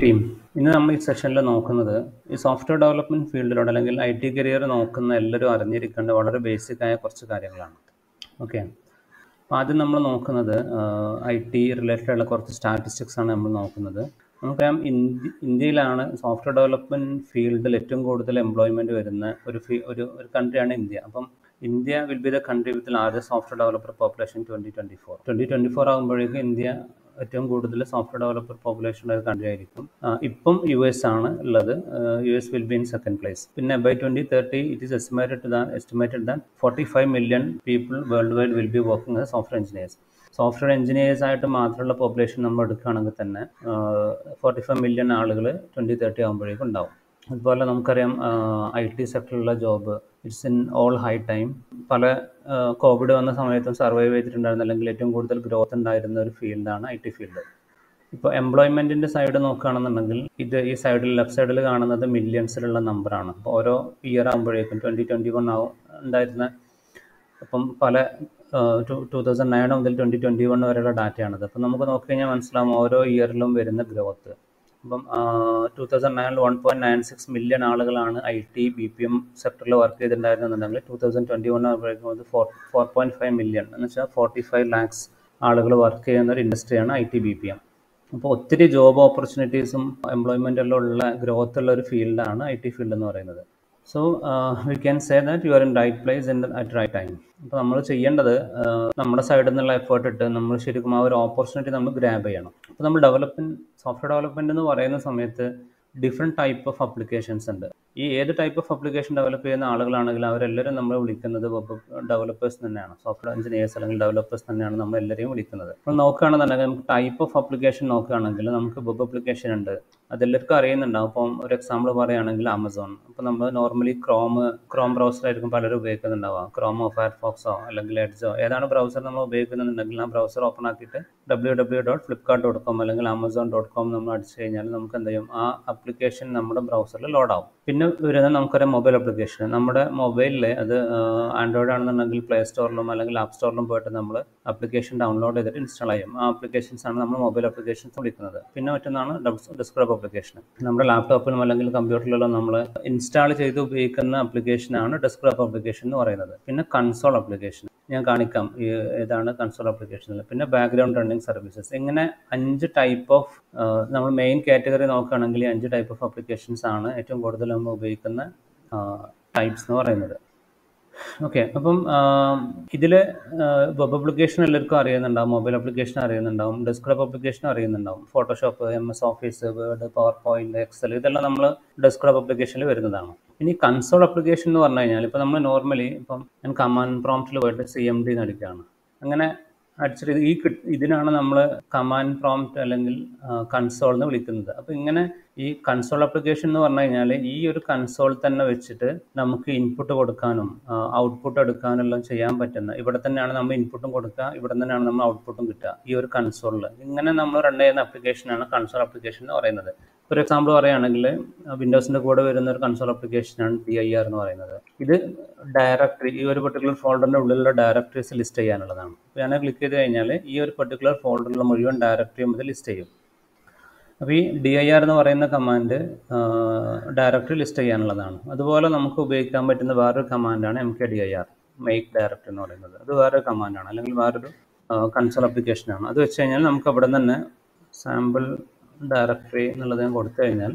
team ഇന്ന് നമ്മൾ ഈ സെഷനിൽ നോക്കുന്നത് ഈ സോഫ്റ്റ്വെയർ ഡെവലപ്മെൻറ്റ് ഫീൽഡിലൂടെ അല്ലെങ്കിൽ ഐ ടി കരിയർ നോക്കുന്ന എല്ലാവരും അറിഞ്ഞിരിക്കേണ്ട വളരെ ബേസിക് ആയ കുറച്ച് കാര്യങ്ങളാണ് ഓക്കെ അപ്പോൾ ആദ്യം നമ്മൾ നോക്കുന്നത് ഐ ടി റിലേറ്റഡ് ഉള്ള കുറച്ച് സ്റ്റാറ്റിസ്റ്റിക്സ് ആണ് നമ്മൾ നോക്കുന്നത് നമുക്കറിയാം ഇന്ത്യ ഇന്ത്യയിലാണ് സോഫ്റ്റ്വെയർ ഡെവലപ്മെൻറ്റ് ഫീൽഡിൽ ഏറ്റവും കൂടുതൽ എംപ്ലോയ്മെൻറ്റ് വരുന്ന ഒരു ഫീ ഒരു ഒരു കൺട്രിയാണ് ഇന്ത്യ അപ്പം India will be the country with largest software developer population twenty twenty four twenty twenty four ആകുമ്പോഴേക്കും ഇന്ത്യ ഏറ്റവും കൂടുതൽ സോഫ്റ്റ്വെയർ ഡെവലപ്പർ പോപ്പുലേഷൻ ഉള്ള ഒരു കൺട്രി ആയിരിക്കും ആ, ഇപ്പം യു എസ് ആണ് ഉള്ളത് U S will be in second place പിന്നെ by twenty thirty it is estimated than estimated than forty five million people world wide will be working as software engineers software engineers ആയിട്ട് മാത്രമുള്ള population നമ്മൾ എടുക്കുകയാണെങ്കിൽ തന്നെ forty five million ആളുകൾ twenty thirty ആകുമ്പോഴേക്കും ഉണ്ടാവും അതുപോലെ നമുക്കറിയാം ഐ ടി സെക്ടറിലുള്ള job it's in all high time പല കോവിഡ് വന്ന സമയത്തും സർവൈവ് ചെയ്തിട്ടുണ്ടായിരുന്ന അല്ലെങ്കിൽ ഏറ്റവും കൂടുതൽ ഗ്രോത്ത് ഉണ്ടായിരുന്ന ഒരു ഫീൽഡാണ് ഐ ടി ഫീൽഡ് ഇപ്പോൾ എംപ്ലോയ്മെൻറ്റിൻ്റെ സൈഡ് നോക്കുകയാണെന്നുണ്ടെങ്കിൽ ഇത് ഈ സൈഡിൽ ലെഫ്റ്റ് സൈഡിൽ കാണുന്നത് മില്യൺസിലുള്ള നമ്പറാണ് അപ്പോൾ ഓരോ ഇയർ ആകുമ്പോഴേക്കും ട്വൻറ്റി ട്വൻറ്റി വൺ ആവും ഉണ്ടായിരുന്ന അപ്പം പല ടു ടു തൗസൻഡ് നയൻ മുതൽ ട്വൻറ്റി ട്വൻറ്റി വൺ വരെയുള്ള ഡാറ്റയാണത് അപ്പം നമുക്ക് നോക്കിക്കഴിഞ്ഞാൽ മനസ്സിലാവും ഓരോ ഇയറിലും വരുന്ന ഗ്രോത്ത് അപ്പം ടു തൗസൻഡ് നയനിൽ one point nine six million ആളുകളാണ് I T B P M സെക്ടറിൽ വർക്ക് ചെയ്തിട്ടുണ്ടായിരുന്നുണ്ടെങ്കിൽ ടു തൗസൻഡ് ട്വൻറ്റി വൺ ആകുമ്പോഴേക്കും അത് four four point five million എന്ന് വെച്ചാൽ ഫോർട്ടി ഫൈവ് ലാക്സ് ആളുകൾ വർക്ക് ചെയ്യുന്ന ഒരു ഇൻഡസ്ട്രിയാണ് I T B P M അപ്പോൾ ഒത്തിരി ജോബ് ഓപ്പർച്യൂണിറ്റീസും എംപ്ലോയ്മെൻ്റ് എല്ലാം ഉള്ള ഗ്രോത്ത് ഉള്ള ഒരു ഫീൽഡാണ് ഐ ടി ഫീൽഡ് എന്ന് പറയുന്നത് so we can say that you are in right place in at right time അപ്പോൾ നമ്മൾ ചെയ്യേണ്ടത് uh, നമ്മുടെ സൈഡിൽ നിന്നുള്ള എഫേർട്ട് ഇട്ട് നമ്മൾ ശരിക്കും ആ ഒരു ഓപ്പർച്യൂണിറ്റി നമ്മൾ ഗ്രാബ് ചെയ്യണം അപ്പോൾ നമ്മൾ ഡെവലപ്മെൻറ്റ് സോഫ്റ്റ്വെയർ ഡെവലപ്മെൻറ്റ് എന്ന് പറയുന്ന സമയത്ത് ഡിഫറെൻറ്റ് ടൈപ്പ് ഓഫ് അപ്ലിക്കേഷൻസ് ഉണ്ട് ഈ ഏത് ടൈപ്പ് ഓഫ് അപ്ലിക്കേഷൻ ഡെവലപ്പ് ചെയ്യുന്ന ആളുകളാണെങ്കിൽ അവരെല്ലാവരും നമ്മൾ വിളിക്കുന്നത് വെബ് ഡെവലപ്പേഴ്സ് തന്നെയാണ് സോഫ്റ്റ്വെയർ എഞ്ചിനീയേഴ്സ് അല്ലെങ്കിൽ ഡെവലപ്പേഴ്സ് തന്നെയാണ് നമ്മൾ എല്ലാവരെയും വിളിക്കുന്നത് അപ്പോൾ നോക്കുകയാണെന്നുണ്ടെങ്കിൽ നമുക്ക് ടൈപ്പ് ഓഫ് അപ്ലിക്കേഷൻ നോക്കുകയാണെങ്കിൽ നമുക്ക് വെബ് അപ്ലിക്കേഷൻ ഉണ്ട് അതെല്ലാവർക്കും അറിയുന്നുണ്ടാവും അപ്പം ഒരു എക്സാമ്പിൾ പറയുകയാണെങ്കിൽ ആമസോൺ അപ്പോൾ നമ്മൾ നോർമലി ക്രോം ക്രോം ബ്രൗസറായിരിക്കും പലരും ഉപയോഗിക്കുന്നുണ്ടാവുക ക്രോമോ ഫയർഫോക്സോ അല്ലെങ്കിൽ എഡ്ജോ ഏതാണ് ബ്രൗസർ നമ്മൾ ഉപയോഗിക്കുന്നുണ്ടെങ്കിൽ ആ ബ്രൗസർ ഓപ്പൺ ആക്കിയിട്ട് W W dot Flipkart dot com അല്ലെങ്കിൽ ആമസോൺ ഡോട്ട് കോം നമ്മൾ അടിച്ചു കഴിഞ്ഞാൽ നമുക്ക് എന്ത് ചെയ്യും ആ അപ്ലിക്കേഷൻ നമ്മുടെ ബ്രൗസറിൽ ലോഡ് ആവും പിന്നെ വരുന്നത് നമുക്കറിയാം മൊബൈൽ അപ്ലിക്കേഷൻ നമ്മുടെ മൊബൈലിൽ അത് ആൻഡ്രോയിഡ് ആണെന്നുണ്ടെങ്കിൽ പ്ലേ സ്റ്റോറിലും അല്ലെങ്കിൽ ആപ്പ് സ്റ്റോറിലും പോയിട്ട് നമ്മൾ അപ്ലിക്കേഷൻ ഡൗൺലോഡ് ചെയ്തിട്ട് ഇൻസ്റ്റാൾ ചെയ്യും ആ അപ്ലിക്കേഷൻസ് ആണ് നമ്മൾ മൊബൈൽ അപ്ലിക്കേഷൻസ് വിളിക്കുന്നത് പിന്നെ മറ്റൊന്നാണ് ഡെസ്ക്ടോപ്പ് അപ്ലിക്കേഷൻ നമ്മുടെ ലാപ്ടോപ്പിലും അല്ലെങ്കിൽ കമ്പ്യൂട്ടറിലും നമ്മൾ ഇൻസ്റ്റാൾ ചെയ്ത് ഉപയോഗിക്കുന്ന അപ്ലിക്കേഷനാണ് ഡെസ്ക്ടോപ്പ് അപ്ലിക്കേഷൻ എന്ന് പറയുന്നത് പിന്നെ കൺസോൾ അപ്ലിക്കേഷൻ ഞാൻ കാണിക്കാം ഈ ഏതാണ് കൺസോൾ അപ്ലിക്കേഷനിൽ പിന്നെ ബാക്ക്ഗ്രൗണ്ട് റണ്ണിങ് സർവീസസ് ഇങ്ങനെ അഞ്ച് ടൈപ്പ് ഓഫ് നമ്മൾ മെയിൻ കാറ്റഗറി നോക്കുകയാണെങ്കിൽ ഈ അഞ്ച് ടൈപ്പ് ഓഫ് അപ്ലിക്കേഷൻസ് ആണ് ഏറ്റവും കൂടുതൽ നമ്മൾ ഉപയോഗിക്കുന്ന ടൈപ്സ് എന്ന് പറയുന്നത് ഓക്കെ അപ്പം ഇതിൽ വെബ് അപ്ലിക്കേഷൻ എല്ലാവർക്കും അറിയുന്നുണ്ടാവും മൊബൈൽ അപ്ലിക്കേഷൻ അറിയുന്നുണ്ടാവും ഡെസ്ക്ടോപ്പ് അപ്ലിക്കേഷൻ അറിയുന്നുണ്ടാവും Photoshop M S Office Word PowerPoint Excel ഇതെല്ലാം നമ്മൾ ഡെസ്ക്ടോപ്പ് അപ്ലിക്കേഷനിൽ വരുന്നതാണ് ഇനി കൺസോൾ അപ്ലിക്കേഷൻ എന്ന് പറഞ്ഞു കഴിഞ്ഞാൽ ഇപ്പോൾ നമ്മൾ നോർമലി ഇപ്പം ഞാൻ കമാൻഡ് പ്രോംപ്റ്റിൽ പോയിട്ട് സി എം ഡി നടിക്കുകയാണ് അങ്ങനെ അടിച്ചിട്ട് ഈ കിട്ട്- ഇതിനാണ് നമ്മൾ കമാൻഡ് പ്രോംപ്റ്റ് അല്ലെങ്കിൽ കൺസോൾ എന്ന് വിളിക്കുന്നത് അപ്പോൾ ഇങ്ങനെ ഈ കൺസോൾ അപ്ലിക്കേഷൻ എന്ന് പറഞ്ഞു കഴിഞ്ഞാൽ ഈ ഒരു കൺസോൾ തന്നെ വെച്ചിട്ട് നമുക്ക് ഇൻപുട്ട് കൊടുക്കാനും ഔട്ട്പുട്ട് എടുക്കാനും എല്ലാം ചെയ്യാൻ പറ്റുന്ന ഇവിടെ തന്നെയാണ് നമ്മൾ ഇൻപുട്ടും കൊടുക്കുക ഇവിടെ തന്നെയാണ് നമ്മൾ ഔട്ട്പുട്ടും കിട്ടുക ഈ ഒരു കൺസോളിൽ ഇങ്ങനെ നമ്മൾ റൺ ചെയ്യുന്ന അപ്ലിക്കേഷനാണ് കൺസോൾ അപ്ലിക്കേഷൻ എന്ന് പറയുന്നത് ഒരു എക്സാമ്പിൾ പറയുകയാണെങ്കിൽ വിൻഡോസിൻ്റെ കൂടെ വരുന്ന ഒരു കൺസോൾ അപ്ലിക്കേഷനാണ് ഡി ഐ ആർ എന്ന് പറയുന്നത് ഇത് ഡയറക്ടറി ഈ ഒരു പെർട്ടിക്കുലർ ഫോൾഡറിൻ്റെ ഉള്ളിലുള്ള ഡയറക്ടറീസ് ലിസ്റ്റ് ചെയ്യാനുള്ളതാണ് അപ്പോൾ ഞാൻ ക്ലിക്ക് ചെയ്ത് കഴിഞ്ഞാൽ ഈ ഒരു പെർട്ടിക്കുലർ ഫോൾഡറിലുള്ള മുഴുവൻ ഡയറക്ടറിയും ഇത് ലിസ്റ്റ് ചെയ്യും അപ്പോൾ ഈ ഡി ഐ ആർ എന്ന് പറയുന്ന കമാൻഡ് ഡയറക്ടറി ലിസ്റ്റ് ചെയ്യാനുള്ളതാണ് അതുപോലെ നമുക്ക് ഉപയോഗിക്കാൻ പറ്റുന്ന വേറൊരു കമാൻഡാണ് M K D I R make directory എന്ന് പറയുന്നത് അത് വേറൊരു കമാൻഡാണ് അല്ലെങ്കിൽ വേറൊരു കൺസോൾ അപ്ലിക്കേഷനാണ് അത് വെച്ച് കഴിഞ്ഞാൽ നമുക്ക് അവിടെ തന്നെ സാമ്പിൾ ഡയറക്ടറി എന്നുള്ളത് ഞാൻ കൊടുത്തു കഴിഞ്ഞാൽ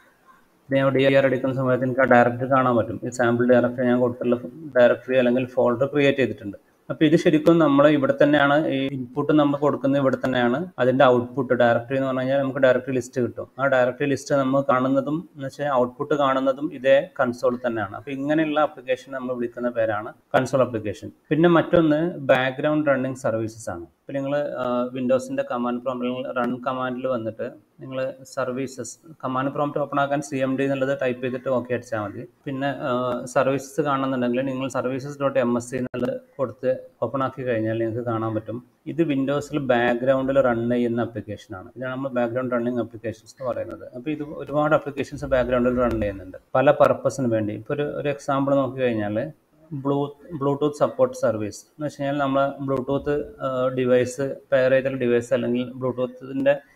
ഇത് ഞാൻ ഡി ഐ ആർ എടുക്കുന്ന സമയത്ത് എനിക്ക് ആ ഡയറക്ടറി കാണാൻ പറ്റും ഈ സാമ്പിൾ ഡയറക്ടറി ഞാൻ കൊടുത്തുള്ള ഡയറക്ടറി അല്ലെങ്കിൽ ഫോൾഡർ ക്രിയേറ്റ് ചെയ്തിട്ടുണ്ട് അപ്പോൾ ഇത് ശരിക്കും നമ്മൾ ഇവിടെ തന്നെയാണ് ഈ ഇൻപുട്ട് നമ്മൾ കൊടുക്കുന്നത് ഇവിടെ തന്നെയാണ് അതിൻ്റെ ഔട്ട്പുട്ട് ഡയറക്ടറി എന്ന് പറഞ്ഞു കഴിഞ്ഞാൽ നമുക്ക് ഡയറക്ടറി ലിസ്റ്റ് കിട്ടും ആ ഡയറക്ടറി ലിസ്റ്റ് നമ്മൾ കാണുന്നതും എന്ന് വെച്ചാൽ ഔട്ട്പുട്ട് കാണുന്നതും ഇതേ കൺസോൾ തന്നെയാണ് അപ്പോൾ ഇങ്ങനെയുള്ള ആപ്ലിക്കേഷൻ നമ്മൾ വിളിക്കുന്ന പേരാണ് കൺസോൾ ആപ്ലിക്കേഷൻ പിന്നെ മറ്റൊന്ന് ബാക്ക്ഗ്രൗണ്ട് റണ്ണിങ് സർവീസസ് ആണ് ഇപ്പോൾ നിങ്ങൾ വിൻഡോസിൻ്റെ കമാൻഡ് പ്രോംപ്റ്റിൽ റൺ കമാൻഡിൽ വന്നിട്ട് നിങ്ങൾ സർവീസസ് കമാൻഡ് പ്രോംപ്റ്റ് ഓപ്പൺ ആക്കാൻ സി എം ഡി എന്നുള്ളത് ടൈപ്പ് ചെയ്തിട്ട് ഓക്കെ അടിച്ചാൽ മതി പിന്നെ സർവീസസ് കാണുന്നുണ്ടെങ്കിൽ നിങ്ങൾ services dot M S C എന്നുള്ളത് കൊടുത്ത് ഓപ്പൺ ആക്കി കഴിഞ്ഞാൽ നിങ്ങൾക്ക് കാണാൻ പറ്റും ഇത് വിൻഡോസിൽ ബാക്ക്ഗ്രൗണ്ടിൽ റൺ ചെയ്യുന്ന ആപ്ലിക്കേഷനാണ് ഇതാണ് നമ്മൾ ബാക്ക്ഗ്രൗണ്ട് റണ്ണിങ് ആപ്ലിക്കേഷൻസ് എന്ന് പറയുന്നത് അപ്പോൾ ഇത് ഒരുപാട് ആപ്ലിക്കേഷൻസ് ബാക്ക്ഗ്രൗണ്ടിൽ റൺ ചെയ്യുന്നുണ്ട് പല പർപ്പസിന് വേണ്ടി ഇപ്പോൾ ഒരു ഒരു എക്സാമ്പിൾ നോക്കി കഴിഞ്ഞാൽ ബ്ലൂ ബ്ലൂടൂത്ത് സപ്പോർട്ട് സർവീസ് എന്ന് വെച്ച് കഴിഞ്ഞാൽ നമ്മൾ ബ്ലൂടൂത്ത് ഡിവൈസ് പെയർ ചെയ്ത ഡിവൈസ് അല്ലെങ്കിൽ ബ്ലൂടൂത്തിൻ്റെ